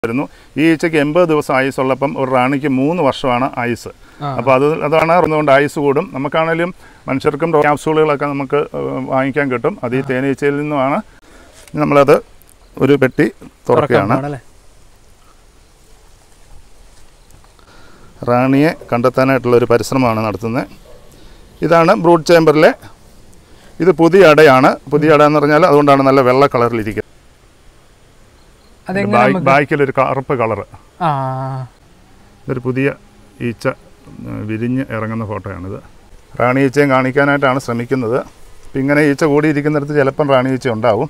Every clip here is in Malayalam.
വരുന്നു ഈ ഈച്ചയ്ക്ക് എൺപത് ദിവസം ആയുസ് ഉള്ളപ്പം ഒരു റാണിക്ക് മൂന്ന് വർഷമാണ് ആയുസ് ആ. അപ്പോൾ അത് അതാണ് അതുകൊണ്ട് ആയുസ് കൂടും നമുക്കാണേലും മനുഷ്യർക്കും ക്യാപ്സൂളുകളൊക്കെ നമുക്ക് ഏഹ്, വാങ്ങിക്കാൻ കിട്ടും അത് ഈ തേനീച്ചയിൽ നിന്നുമാണ് നമ്മളത് ഒരു പെട്ടി തുറക്കുകയാണ് ആണല്ലേ റാണിയെ കണ്ടെത്താനായിട്ടുള്ള ഒരു പരിശ്രമമാണ് നടത്തുന്നത് ഇതാണ് ബ്രൂഡ് ചേമ്പറിലെ ഇത് പുതിയ അടയാണ് പുതിയ അട എന്ന് പറഞ്ഞാൽ അതുകൊണ്ടാണ് നല്ല വെള്ള കളറിലിരിക്കുന്നത് അതെങ്ങനെ ബായ്- നമുക്ക് ബായ്ക്കിലൊരു കറുപ്പ് കളറ് ആ ഇതൊരു പുതിയ ഈച്ച ഉം, വിരിഞ്ഞ് ഇറങ്ങുന്ന ഫോട്ടോയാണിത് റാണി ഈച്ചയും കാണിക്കാനായിട്ടാണ് ശ്രമിക്കുന്നത് ഇപ്പം ഇങ്ങനെ ഈച്ച കൂടിയിരിക്കുന്നിടത്ത് ചിലപ്പം റാണി ഈച്ച ഉണ്ടാവും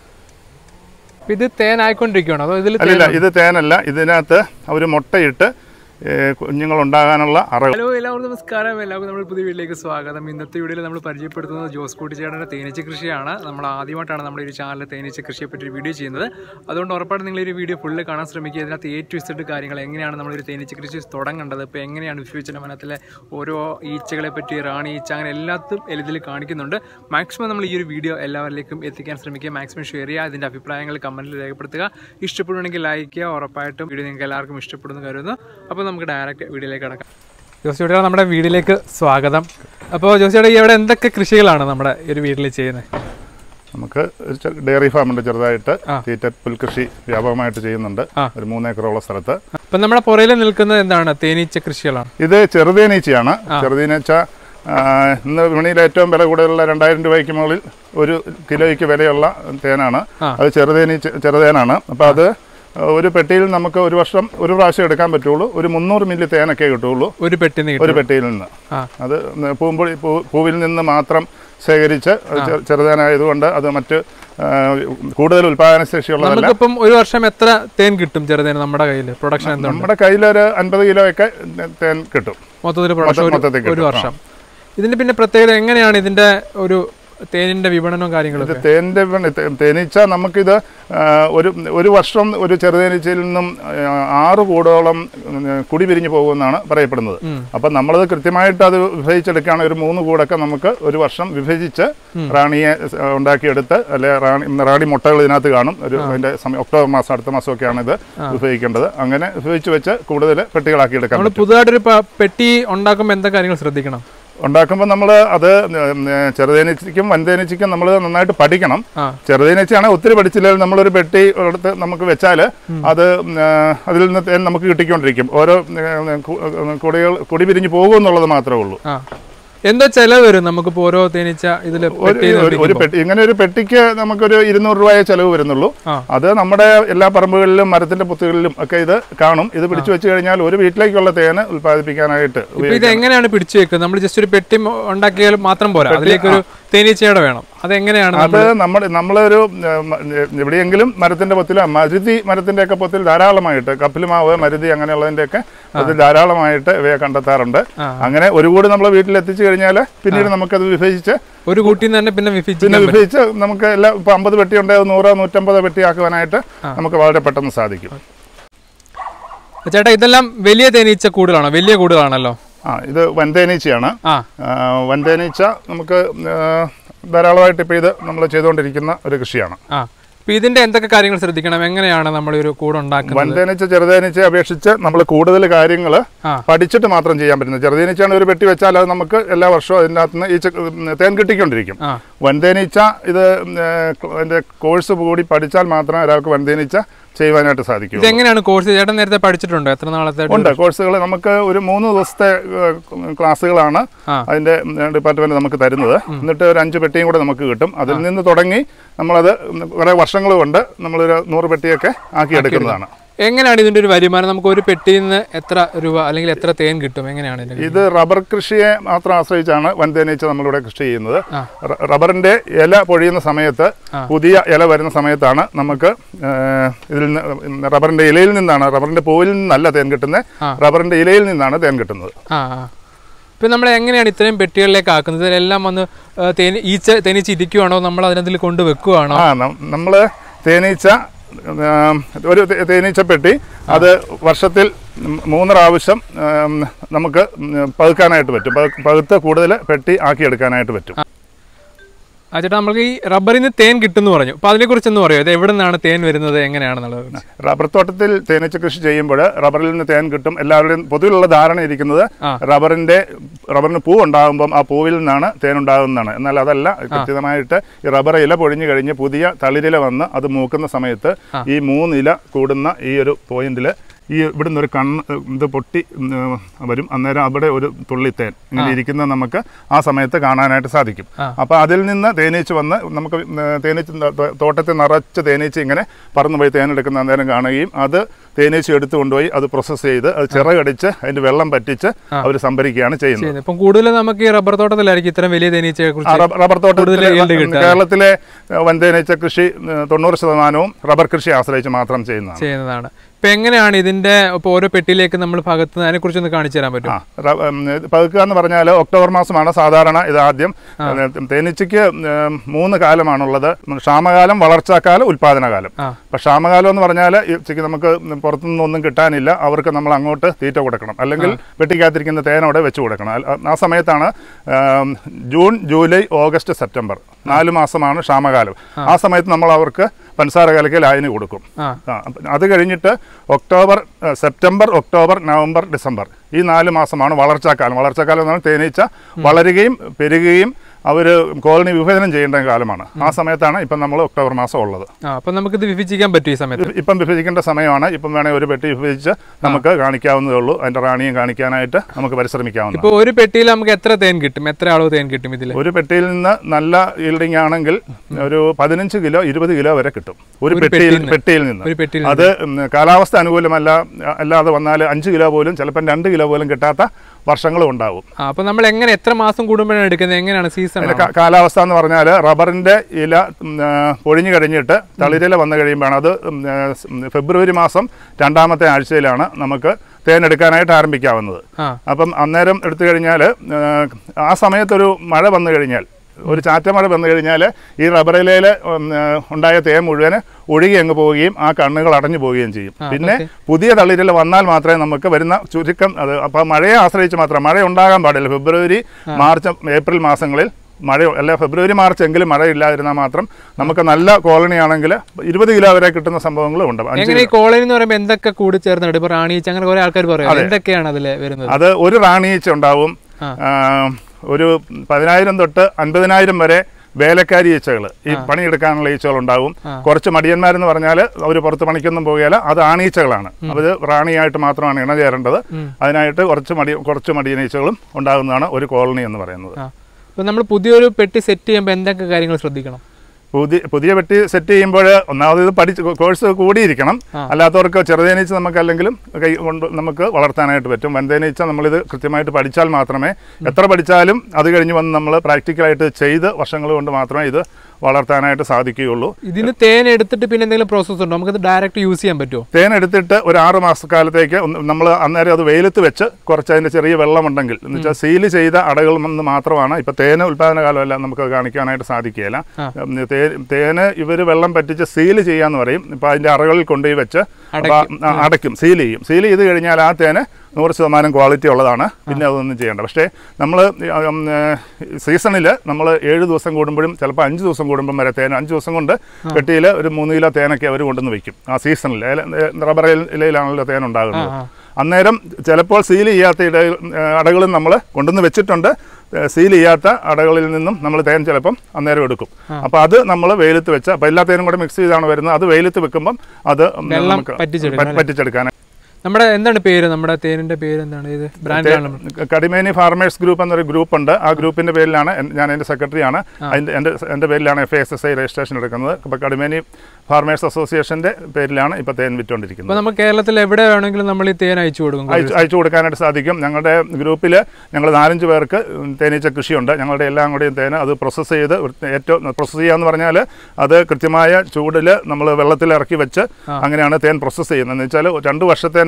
ഇപ്പൊ ഇത് തേനായിക്കൊണ്ടിരിക്കുകയാണോ അതോ ഇതിൽ അല്ലല്ല ഇത് തേനല്ല ഇതിനകത്ത് അവർ മുട്ടയിട്ട് ഏഹ്, കുഞ്ഞുങ്ങളുണ്ടാകാനുള്ള അറകൾ ഹലോ എല്ലാവർക്കും നമസ്കാരം എല്ലാവർക്കും നമ്മുടെ പുതിയ വീട്ടിലേക്ക് സ്വാഗതം ഇന്നത്തെ വീഡിയോയിൽ നമ്മൾ പരിചയപ്പെടുത്തുന്നത് ജോസ് കൂട്ടിച്ചേട്ടൻ്റെ തേനീച്ച കൃഷിയാണ് നമ്മൾ ആദ്യമായിട്ടാണ് നമ്മുടെ ഒരു ചാനലിൽ തേനീച്ച കൃഷിയെ പറ്റി ഒരു വീഡിയോ ചെയ്യുന്നത് അതുകൊണ്ട് ഉറപ്പായിട്ടും നിങ്ങൾ ഈ ഒരു വീഡിയോ ഫുള്ള് കാണാൻ ശ്രമിക്കുക ഇതിനകത്ത് എ ടു ഇസഡ് കാര്യങ്ങൾ എങ്ങനെയാണ് നമ്മളൊരു തേനീച്ച കൃഷി തുടങ്ങേണ്ടത് ഇപ്പോൾ എങ്ങനെയാണ് ഫ്യൂച്ചർ വനത്തിലെ ഓരോ ഈച്ചകളെ പറ്റി റാണി ഈച്ച അങ്ങനെ എല്ലാത്തും ഇതിൽ കാണിക്കുന്നുണ്ട് മാക്സിമം നമ്മൾ ഈ ഒരു വീഡിയോ എല്ലാവരിലേക്കും എത്തിക്കാൻ ശ്രമിക്കുക മാക്സിമം ഷെയർ ചെയ്യുക അതിൻ്റെ അഭിപ്രായങ്ങൾ കമൻറ്റിൽ രേഖപ്പെടുത്തുക ഇഷ്ടപ്പെടുകയാണെങ്കിൽ ലൈക്ക് ചെയ്യുക ഉറപ്പായിട്ടും വീഡിയോ നിങ്ങൾക്ക് എല്ലാവർക്കും ഇഷ്ടപ്പെടുന്നു കരുതുന്നു അപ്പോൾ നമുക്ക് ഡയറക്റ്റ് വീഡിയോയിലേക്ക് കിടക്കാം ജോസിയുടെ നമ്മുടെ വീട്ടിലേക്ക് സ്വാഗതം അപ്പോൾ ജോസിയുടെ ഇവിടെ എന്തൊക്കെ കൃഷികളാണ് നമ്മുടെ ഈ ഒരു വീട്ടിൽ ചെയ്യുന്നത് നമുക്ക് ഒരു ചെ- ഡയറി ഫാമുണ്ട് ചെറുതായിട്ട് ആ. തീറ്റ പുൽകൃഷി വ്യാപകമായിട്ട് ചെയ്യുന്നുണ്ട് ആ. ഒരു മൂന്നേക്കറോളം സ്ഥലത്ത് അപ്പം നമ്മുടെ പുറയിൽ നിൽക്കുന്നത് എന്താണ് തേനീച്ച കൃഷികളാണ് ഇത് ചെറുതേനീച്ചയാണ് ചെറുതേനീച്ച ആ, ഇന്ന് വിപണിയിൽ ഏറ്റവും വില കൂടുതലുള്ള രണ്ടായിരം രൂപയ്ക്ക് മുകളിൽ ഒരു കിലോയ്ക്ക് വിലയുള്ള തേനാണ് ആ. അത് ചെറുതേനീച്ച ചെറുതേനാണ് അപ്പോൾ അത് ഒരു പെട്ടിയിൽ നമുക്ക് ഒരു വർഷം ഒരു പ്രാവശ്യം എടുക്കാൻ പറ്റുള്ളൂ ഒരു മുന്നൂറ് മില്ലി തേനൊക്കെ കിട്ടുള്ളൂ ഒരു പെട്ടിന്ന് ഒരു കിട്ടും പെട്ടിയിൽ നിന്ന് ആ. അത് പൂമ്പൊഴി പൂ പൂവിൽ നിന്ന് മാത്രം ശേഖരിച്ച് അത് ചെ- ചെറുതേനായതുകൊണ്ട് അത് മറ്റ് ആ, കൂടുതൽ ഉൽപാദന ശേഷിയുള്ളതല്ല നമുക്കിപ്പം ഒരു വർഷം എത്ര തേൻ കിട്ടും ചെറുതേന് നമ്മുടെ കയ്യിൽ പ്രൊഡക്ഷൻ എന്തുണ്ട് നമ്മുടെ കയ്യിലൊരു അൻപത് കിലോയൊക്കെ തേൻ കിട്ടും മൊത്തത്തിൽ പ്രൊഡക്ഷൻ മൊത്ത- മൊത്തത്തിൽ ഒരു കിട്ടും. വർഷം ഇതിന്റെ പിന്നെ പ്രത്യേകത എങ്ങനെയാണ് ഇതിന്റെ ഒരു തേനിന്റെ വിപണനവും ഇത് കാര്യങ്ങളൊക്കെ തേനിന്റെ വിപണി- തേ- തേനീച്ച നമുക്കിത് ആ, ഒരു ഒരു വർഷം ഒരു ചെറുതേനീച്ചയിൽ നിന്നും ആ, ആറ് കൂടോളം ഉം, കുടി പിരിഞ്ഞു പോകുമെന്നാണ് പറയപ്പെടുന്നത് ഉം. അപ്പം നമ്മളത് കൃത്യമായിട്ട് അത് വിഭജിച്ചെടുക്കുകയാണ് ഒരു മൂന്ന് കൂടൊക്കെ നമുക്ക് ഒരു വർഷം വിഭജിച്ച് റാണിയെ സ് ഉണ്ടാക്കിയെടുത്ത് അല്ലെ റാണി റാണി മുട്ടകൾ ഇതിനകത്ത് കാണും ഒരു അതിന്റെ സമയം ഒക്ടോബർ മാസം അടുത്ത മാസമൊക്കെയാണ് ഇത് വിഭജിക്കേണ്ടത് അങ്ങനെ വിഭജിച്ച് വെച്ച് കൂടുതൽ പെട്ടികളാക്കി എടുക്കാൻ നമ്മൾ പറ്റും പുതുതായിട്ടൊരു പ- പെട്ടി ഉണ്ടാക്കുമ്പോൾ എന്തൊക്കെ കാര്യങ്ങൾ ശ്രദ്ധിക്കണം ഉണ്ടാക്കുമ്പോൾ നമ്മൾ അത് ഉം, ചെറുതേനീച്ചയ്ക്കും വൻതേനീച്ചയ്ക്കും നമ്മൾ നന്നായിട്ട് പഠിക്കണം ആ ചെറുതേനീച്ചയാണെങ്കിൽ ഒത്തിരി പഠിച്ചില്ലെങ്കിൽ നമ്മളൊരു പെട്ടി എടുത്ത് നമുക്ക് വെച്ചാൽ അത് ഉം, ആ, അതിൽ നിന്ന് തേൻ നമുക്ക് കിട്ടിക്കൊണ്ടിരിക്കും ഓരോ ഉം, കു- കുടികൾ കുടി പിരിഞ്ഞ് പോകും എന്നുള്ളത് മാത്രമേ ഉള്ളൂ ആ എന്തോ ചെലവ് വരും നമുക്കിപ്പോ ഓരോ തേനീച്ച ഇതിൽ ഒരു ഒരു- ഒരു പെട്ടി ഇങ്ങനെ ഒരു പെട്ടിക്ക് നമുക്കൊരു ഇരുന്നൂറ് രൂപയെ ചെലവ് വരുന്നുള്ളൂ ആ. അത് നമ്മുടെ എല്ലാ പറമ്പുകളിലും മരത്തിന്റെ പുത്തുകളിലും ഒക്കെ ഇത് കാണും ഇത് പിടിച്ചു വെച്ച് കഴിഞ്ഞാൽ ഒരു വീട്ടിലേക്കുള്ള തേന് ഉൽപ്പാദിപ്പിക്കാനായിട്ട് ഇപ്പൊ ഇത് എങ്ങനെയാണ് പിടിച്ചു വെക്കുന്നത് നമ്മൾ ജസ്റ്റ് ഒരു പെട്ടി മ- ഉണ്ടാക്കിയാൽ മാത്രം പോരാ അതിലേക്ക് ഒരു തേനീച്ചയുടെ വേണം അതെങ്ങനെയാണ് അത് നമ്മൾ നമ്മളൊരു ഉം, എവിടെയെങ്കിലും മരത്തിന്റെ പൊത്തിലോ മരുതി മരത്തിന്റെ ഒക്കെ പൊത്തിൽ ധാരാളമായിട്ട് കപ്പിലുമാവ് മരുതി അങ്ങനെയുള്ളതിന്റെ ഒക്കെ പൊത്തിൽ ധാരാളമായിട്ട് ഇവയെ കണ്ടെത്താറുണ്ട് ആ. അങ്ങനെ ഒരു കൂടി നമ്മൾ വീട്ടിൽ എത്തിച്ചു കഴിഞ്ഞാൽ പിന്നീട് നമുക്കത് വിഭജിച്ച് ഒരു കൂട്ടിൽ നിന്ന് തന്നെ പിന്നെ വിഭജിച്ച് പിന്നെ വിഭജിച്ച് നമുക്ക് എല്ലാ ഇപ്പൊ അമ്പത് പെട്ടി ഉണ്ടെങ്കിൽ നൂറോ നൂറ്റമ്പതോ പെട്ടി ആക്കുവാനായിട്ട് നമുക്ക് വളരെ പെട്ടെന്ന് സാധിക്കും ചേട്ടാ ഇതെല്ലാം വലിയ തേനീച്ച കൂടുതലാണോ വലിയ കൂടുതലാണല്ലോ ആ ഇത് വൻതേനീച്ചയാണ് ആ ആ, വൻതേനീച്ച നമുക്ക് ആ, ധാരാളമായിട്ട് ഇപ്പോൾ ഇത് നമ്മൾ ചെയ്തുകൊണ്ടിരിക്കുന്ന ഒരു കൃഷിയാണ് ആ അപ്പൊ ഇതിന്റെ എന്തൊക്കെ കാര്യങ്ങൾ ശ്രദ്ധിക്കണം എങ്ങനെയാണ് നമ്മൾ ഒരു കൂട് ഉണ്ടാക്കുന്നത് വൻതേനീച്ച ചെറുതേനീച്ചയെ അപേക്ഷിച്ച് നമ്മൾ കൂടുതൽ കാര്യങ്ങൾ ആ പഠിച്ചിട്ട് മാത്രം ചെയ്യാൻ പറ്റുന്നത് ചെറുതേനീച്ചയാണ് ഒരു പെട്ടി വെച്ചാൽ അത് നമുക്ക് എല്ലാ വർഷവും അതിനകത്ത് നിന്ന് ഈ ചെ- ഉം, തേൻ കിട്ടിക്കൊണ്ടിരിക്കും ആ വൻതേനീച്ച ഇത് ഉം, ഏർ, അതിന്റെ കോഴ്സ് കൂടി പഠിച്ചാൽ മാത്രമേ ഒരാൾക്ക് വൻതേനീച്ച ചെയ്യുവാനായിട്ട് സാധിക്കൂ ഇതെങ്ങനെയാണ് കോഴ്സ് ചേട്ടൻ നേരത്തെ പഠിച്ചിട്ടുണ്ടോ എത്ര നാളത്തെ ഉണ്ട് കോഴ്സുകൾ നമുക്ക് ഒരു മൂന്ന് ദിവസത്തെ ഏർ, ക്ലാസ്സുകളാണ് ആ. അതിന്റെ ഡിപ്പാർട്ട്മെന്റ് നമുക്ക് തരുന്നത് എന്നിട്ട് ഒരു അഞ്ച് പെട്ടിയും കൂടെ നമുക്ക് കിട്ടും അതിൽ നിന്ന് തുടങ്ങി നമ്മളത് കുറേ വർഷങ്ങൾ കൊണ്ട് നമ്മളൊരു നൂറ് പെട്ടിയൊക്കെ ആക്കി എടുക്കുന്നതാണ് എങ്ങനെയാണ് ഇതിന്റെ ഒരു വരുമാനം നമുക്ക് ഒരു പെട്ടിയിൽ നിന്ന് എത്ര രൂപ അല്ലെങ്കിൽ എത്ര തേൻ കിട്ടും എങ്ങനെയാണ് ഇതിന്റെ ഇത് റബ്ബർ കൃഷിയെ മാത്രം ആശ്രയിച്ചാണ് വൻതേനീച്ച നമ്മളിവിടെ കൃഷി ചെയ്യുന്നത് ആ. റ- റബ്ബറിന്റെ ഇല പൊഴിയുന്ന സമയത്ത് ആ. പുതിയ ഇല വരുന്ന സമയത്താണ് നമുക്ക് ഏർ, ഇതിൽ നിന്ന് റബ്ബറിന്റെ ഇലയിൽ നിന്നാണ് റബ്ബറിന്റെ പൂവിൽ നിന്നല്ല തേൻ കിട്ടുന്നത് ആ. റബ്ബറിന്റെ ഇലയിൽ നിന്നാണ് തേൻ കിട്ടുന്നത് ആ ആ ഇപ്പം നമ്മൾ എങ്ങനെയാണ് ഇത്രയും പെട്ടികളിലേക്ക് ആക്കുന്നത് ഇതിലെല്ലാം വന്ന് ആ, തേനി ഈച്ച തേനീച്ച ഇരിക്കുവാണോ നമ്മൾ അതിനകത്തിൽ കൊണ്ട് വെക്കുവാണോ ആ നമ്മൾ തേനീച്ച ഉം, ഒരു തേ- തേനീച്ച പെട്ടി അത് വർഷത്തിൽ ഉം, മൂന്ന് പ്രാവശ്യം ഉം, നമുക്ക് ഉം, പതുക്കാനായിട്ട് പറ്റും പതു- പതുത്ത് കൂടുതൽ പെട്ടി ആക്കിയെടുക്കാനായിട്ട് പറ്റും ആ ചേട്ടാ നമുക്ക് ഈ റബ്ബറിൽ നിന്ന് തേൻ കിട്ടുമെന്ന് പറഞ്ഞു അപ്പോൾ അതിനെക്കുറിച്ച് ഒന്ന് പറയോ ഇത് എവിടെ നിന്നാണ് തേൻ വരുന്നത് എങ്ങനെയാണെന്നുള്ളത് റബ്ബർ തോട്ടത്തിൽ തേനീച്ച കൃഷി ചെയ്യുമ്പോൾ റബ്ബറിൽ നിന്ന് തേൻ കിട്ടും എല്ലാവരുടെയും പൊതുവിലുള്ള ധാരണ ഇരിക്കുന്നത് ആ. റബ്ബറിന്റെ റബ്ബറിന് പൂ ഉണ്ടാകുമ്പം ആ പൂവിൽ നിന്നാണ് തേൻ ഉണ്ടാകുന്നതാണ് എന്നാൽ അതല്ല കൃത്യമായിട്ട് ഈ റബ്ബർ ഇല പൊഴിഞ്ഞു കഴിഞ്ഞ് പുതിയ തളിരില വന്ന് അത് മൂക്കുന്ന സമയത്ത് ഈ മൂന്നില കൂടുന്ന ഈ ഒരു പോയിന്റിൽ ഈ ഇവിടുന്ന് ഒരു കണ്ണ് ഇത് പൊട്ടി ഉം, വരും അന്നേരം അവിടെ ഒരു തുള്ളി തേൻ ഇങ്ങനെ ഇരിക്കുന്നത് നമുക്ക് ആ സമയത്ത് കാണാനായിട്ട് സാധിക്കും ആ. അപ്പോൾ അതിൽ നിന്ന് തേനീച്ച വന്ന് നമുക്ക് തേനീച്ച ത- തോട്ടത്തിൽ നിറച്ച് തേനീച്ച ഇങ്ങനെ പറന്നു പോയി തേനെടുക്കുന്ന അന്നേരം കാണുകയും അത് തേനീച്ച എടുത്തു കൊണ്ടുപോയി അത് പ്രോസസ്സ് ചെയ്ത് അത് ചിറകടിച്ച് അതിന്റെ വെള്ളം പറ്റിച്ച് അവർ സംഭരിക്കുകയാണ് ചെയ്യുന്നത് ചെയ്യുന്നത് ഇപ്പം കൂടുതലും നമുക്ക് ഈ റബ്ബർ തോട്ടത്തിലായിരിക്കും ഇത്രയും വലിയ തേനീച്ചയെ ആ കുറിച്ച് റബ്ബർ- റബ്ബർ തോട്ടത്തിൽ കൂടുതൽ yield കിട്ടാൻ. കേരളത്തിലെ ഏഹ്, വൻതേനീച്ച കൃഷി ഏഹ്, തൊണ്ണൂറ് ശതമാനവും റബ്ബർ കൃഷി ആശ്രയിച്ച് മാത്രം ചെയ്യുന്നതാണ് ചെയ്യുന്നതാണ് ഇപ്പൊ എങ്ങനെയാണ് ഇതിന്റെ ഇപ്പൊ ഓരോ പെട്ടിയിലേക്ക് നമ്മൾ ഭാഗത്ത് അതിനെ കുറിച്ച് ഒന്ന് കാണിച്ചു തരാൻ പറ്റും ആ റ- ഉം, ഇത് പതുക്കുക എന്ന് പറഞ്ഞാൽ ഒക്ടോബർ മാസമാണ് സാധാരണ ഇത് ആദ്യം ഏഹ്, തേനീച്ചയ്ക്ക് ഏഹ്, മൂന്ന് കാലമാണുള്ളത് ക്ഷാമകാലം വളർച്ചാക്കാലം ഉൽപാദനകാലം ആ. അപ്പം ക്ഷാമകാലം എന്ന് പറഞ്ഞാൽ ഉച്ചയ്ക്ക് നമുക്ക് പുറത്തുനിന്ന് ഒന്നും കിട്ടാനില്ല അവർക്ക് നമ്മൾ അങ്ങോട്ട് തീറ്റ കൊടുക്കണം അല്ലെങ്കിൽ വെട്ടിക്കാത്തിരിക്കുന്ന തേനോടെ വെച്ച് കൊടുക്കണം അല്ല- ആ സമയത്താണ് ആം, ജൂൺ ജൂലൈ ഓഗസ്റ്റ് സെപ്റ്റംബർ നാല് മാസമാണ് ക്ഷാമകാലം ആ സമയത്ത് നമ്മൾ അവർക്ക് പഞ്ചസാര കലക്കി ലായനി കൊടുക്കും ആ ആ, അപ്പം അത് കഴിഞ്ഞിട്ട് ഒക്ടോബർ ആ, സെപ്റ്റംബർ ഒക്ടോബർ നവംബർ ഡിസംബർ ഈ നാല് മാസമാണ് വളർച്ചാക്കാലം വളർച്ചാക്കാലം എന്ന് പറഞ്ഞാൽ തേനീച്ച വളരുകയും പെരുകുകയും അവർ കോളനി വിഭജനം ചെയ്യേണ്ട കാലമാണ് ആ സമയത്താണ് ഇപ്പം നമ്മൾ ഒക്ടോബർ മാസം ഉള്ളത് ആ അപ്പൊ നമുക്കിത് വിഭജിക്കാൻ പറ്റും ഈ സമയത്ത് ഇപ്പം വിഭജിക്കേണ്ട സമയമാണ് ഇപ്പം വേണമെങ്കിൽ ഒരു പെട്ടി വിഭജിച്ച് നമുക്ക് കാണിക്കാവുന്നതേ ഉള്ളൂ അതിൻ്റെ റാണിയും കാണിക്കാനായിട്ട് നമുക്ക് പരിശ്രമിക്കാവുന്നതാണ് ഇപ്പൊ ഒരു പെട്ടിയിൽ നമുക്ക് എത്ര തേൻ കിട്ടും എത്ര അളവ് തേൻ കിട്ടും ഇതിൽ ഒരു പെട്ടിയിൽ നിന്ന് നല്ല ഈൽഡിംഗ് ആണെങ്കിൽ ഒരു പതിനഞ്ച് കിലോ ഇരുപത് കിലോ വരെ കിട്ടും ഒരു ഒരു പെട്ടിയിൽ പെട്ടിയിൽ നിന്ന്. പെട്ടിയിൽ നിന്ന് ഒരു പെട്ടിയിൽ അത് ഉം, കാലാവസ്ഥ അനുകൂലമല്ല അല്ലാതെ വന്നാൽ അഞ്ച് കിലോ പോലും ചിലപ്പം രണ്ട് കിലോ പോലും കിട്ടാത്ത വർഷങ്ങളും ഉണ്ടാവും ആ അപ്പൊ നമ്മൾ എങ്ങനെ എത്ര മാസം കൂടുമ്പോഴാണ് എടുക്കുന്നത് എങ്ങനെയാണ് സീസൺ അതിന്റെ കാ- കാലാവസ്ഥ എന്ന് പറഞ്ഞാൽ റബ്ബറിന്റെ ഇല ഉം, ആ, പൊഴിഞ്ഞു കഴിഞ്ഞിട്ട് തളിരില വന്നു കഴിയുമ്പോഴാണ് അത് ഉം, ആ, സ്- ഉം, ഫെബ്രുവരി മാസം രണ്ടാമത്തെ ആഴ്ചയിലാണ് നമുക്ക് തേനെടുക്കാനായിട്ട് ആരംഭിക്കാവുന്നത് ആ അപ്പം അന്നേരം എടുത്തു കഴിഞ്ഞാൽ ആ സമയത്തൊരു മഴ വന്നു കഴിഞ്ഞാൽ ഒരു ചാറ്റമഴ വന്നു കഴിഞ്ഞാൽ ഈ റബ്ബറിലയിൽ ഉണ്ടായ തേൻ മുഴുവൻ ഒഴുകി അങ്ങ് പോവുകയും ആ കണ്ണുകൾ അടഞ്ഞു പോവുകയും ചെയ്യും പിന്നെ പുതിയ തളിരില വന്നാൽ മാത്രമേ നമുക്ക് വരുന്ന ചുരുക്കം അത് അപ്പം മഴയെ ആശ്രയിച്ച് മാത്രം മഴ ഉണ്ടാകാൻ പാടില്ല ഫെബ്രുവരി മാർച്ച് ഏപ്രിൽ മാസങ്ങളിൽ മഴ അല്ല ഫെബ്രുവരി മാർച്ച് എങ്കിലും മഴ ഇല്ലാതിരുന്നാൽ മാത്രം നമുക്ക് നല്ല കോളനി ആണെങ്കിൽ ഇരുപത് കിലോ വരെ കിട്ടുന്ന സംഭവങ്ങളും ഉണ്ട് അഞ്ച് എങ്ങനെ ഈ കോളനി എന്ന് പറയുമ്പോൾ എന്തൊക്കെ കൂടി ചേർന്നിട്ട് ഇപ്പൊ റാണീച്ച് അങ്ങനെ കുറെ ആൾക്കാർ പറയും എന്തൊക്കെയാണ് അതിൽ വരുന്നത് അത് ഒരു റാണീച്ച ഉണ്ടാവും ആ. ആ, ഒരു പതിനായിരം തൊട്ട് അൻപതിനായിരം വരെ വേലക്കാരി ഈച്ചകൾ ഈ പണിയെടുക്കാനുള്ള ഈച്ചകൾ ഉണ്ടാവും കുറച്ച് മടിയന്മാരെന്ന് പറഞ്ഞാൽ അവർ പുറത്ത് പണിക്കൊന്നും പോകുകയില്ല അത് ആണീച്ചകളാണ് അത് റാണിയായിട്ട് മാത്രമാണ് ഇണചേരേണ്ടത് അതിനായിട്ട് കുറച്ച് മടി കുറച്ച് മടിയൻ ഈച്ചകളും ഉണ്ടാകുന്നതാണ് ഒരു കോളനി എന്ന് പറയുന്നത് ആ അപ്പൊ നമ്മൾ പുതിയൊരു പെട്ടി സെറ്റ് ചെയ്യുമ്പോൾ എന്തൊക്കെ കാര്യങ്ങൾ ശ്രദ്ധിക്കണം പുതിയ പുതിയ വെട്ടി സെറ്റ് ചെയ്യുമ്പോൾ ഒന്നാമത് ഇത് പഠിച്ച് കോഴ്സ് കൂടിയിരിക്കണം അല്ലാത്തവർക്ക് ചെറുതേനീച്ച നമുക്ക് അല്ലെങ്കിലും കൈ കൊണ്ട് നമുക്ക് വളർത്താനായിട്ട് പറ്റും വൻതേനീച്ച നമ്മളിത് കൃത്യമായിട്ട് പഠിച്ചാൽ മാത്രമേ എത്ര പഠിച്ചാലും അത് കഴിഞ്ഞ് വന്ന് നമ്മൾ പ്രാക്ടിക്കലായിട്ട് ചെയ്ത് വർഷങ്ങൾ കൊണ്ട് മാത്രമേ ഇത് വളർത്താനായിട്ട് സാധിക്കുകയുള്ളൂ ഇതിന് തേൻ എടുത്തിട്ട് പിന്നെ എന്തെങ്കിലും പ്രോസസ്സ് ഉണ്ടോ നമുക്കത് ഡയറക്റ്റ് യൂസ് ചെയ്യാൻ പറ്റുമോ തേൻ എടുത്തിട്ട് ഒരു ആറ് മാസക്കാലത്തേക്ക് നമ്മൾ അന്നേരം അത് വെയിലത്ത് വെച്ച് കുറച്ച് അതിൻ്റെ ചെറിയ വെള്ളമുണ്ടെങ്കിൽ എന്ന് വെച്ചാൽ സീല് ചെയ്ത അടകളിൽ നിന്ന് മാത്രമാണ് ഇപ്പോൾ തേന് ഉൽപ്പാദന കാലമല്ല നമുക്ക് കാണിക്കാനായിട്ട് സാധിക്കുകയില്ല ആ. ഉം, തേ- തേന് ഇവർ വെള്ളം പറ്റിച്ച് സീല് ചെയ്യാന്ന് പറയും ഇപ്പോൾ അതിൻ്റെ അറകളിൽ കൊണ്ടുപോയി വെച്ച് അപ്പൊ ആ, അടയ്ക്കും സീൽ ചെയ്യും സീൽ ചെയ്ത് കഴിഞ്ഞാൽ ആ തേന് നൂറ് ശതമാനം ക്വാളിറ്റി ഉള്ളതാണ് പിന്നെ അതൊന്നും ചെയ്യേണ്ട പക്ഷേ നമ്മൾ സീസണിൽ നമ്മൾ ഏഴ് ദിവസം കൂടുമ്പോഴും ചിലപ്പോൾ അഞ്ച് ദിവസം കൂടുമ്പം വരെ തേൻ അഞ്ച് ദിവസം കൊണ്ട് പെട്ടിയിൽ ഒരു മൂന്ന് കിലോ തേനൊക്കെ അവർ കൊണ്ടുവന്ന് വെക്കും ആ സീസണിൽ റബ്ബർ ഇലയിലാണല്ലോ തേൻ ഉണ്ടാകുന്നത് ആ. അന്നേരം ചിലപ്പോൾ സീൽ ചെയ്യാത്ത ഇടയിൽ അടകളും നമ്മൾ കൊണ്ടുവന്ന് വെച്ചിട്ടുണ്ട് സീൽ ചെയ്യാത്ത അടകളിൽ നിന്നും നമ്മൾ തേൻ ചിലപ്പം അന്നേരം എടുക്കും അപ്പോൾ അത് നമ്മൾ വെയിലത്ത് വെച്ച് അപ്പോൾ എല്ലാ തേനും കൂടെ മിക്സ് ചെയ്താണ് വരുന്നത് അത് വെയിലത്ത് വെക്കുമ്പം അത് വെള്ളം നമുക്ക് പറ്റിച്ചെടുക്കണം പറ്റിച്ചെടുക്കാൻ നമ്മുടെ എന്താണ് പേര് നമ്മുടെ തേനിന്റെ പേര് എന്താണ് ഇത് ബ്രാൻഡാണ് കടിമേനി ഫാർമേഴ്സ് ഗ്രൂപ്പ് എന്നൊരു ഗ്രൂപ്പ് ഉണ്ട് ആ ഗ്രൂപ്പിന്റെ പേരിലാണ് എൻ- ഞാൻ എൻ്റെ സെക്രട്ടറിയാണ് അതിൻ്റെ എൻ്റെ എൻ്റെ പേരിലാണ് F S S I registration എടുക്കുന്നത് അപ്പോൾ കടിമേനി ഫാർമേഴ്സ് അസോസിയേഷൻ്റെ പേരിലാണ് ഇപ്പോൾ തേൻ വിറ്റുകൊണ്ടിരിക്കുന്നത് അപ്പൊ നമുക്ക് കേരളത്തിൽ എവിടെ വേണമെങ്കിലും നമ്മൾ ഈ തേൻ അയച്ചു കൊടുക്കും അയച്ചു അയച്ചു കൊടുക്കാനായിട്ട് സാധിക്കും ഞങ്ങളുടെ ഗ്രൂപ്പിൽ ഞങ്ങൾ നാലഞ്ച് പേർക്ക് തേനീച്ച കൃഷിയുണ്ട് ഞങ്ങളുടെ എല്ലാം കൂടെയും തേന് അത് പ്രോസസ്സ് ചെയ്ത് വൃത്തി- ഏറ്റവും പ്രോസസ്സ് ചെയ്യാന്ന് പറഞ്ഞാൽ അത് കൃത്യമായ ചൂടിൽ നമ്മൾ വെള്ളത്തിൽ ഇറക്കി വെച്ച് അങ്ങനെയാണ് തേൻ പ്രോസസ്സ് ചെയ്യുന്നത് എന്ന് വെച്ചാൽ രണ്ട് വർഷത്തേനകത്ത്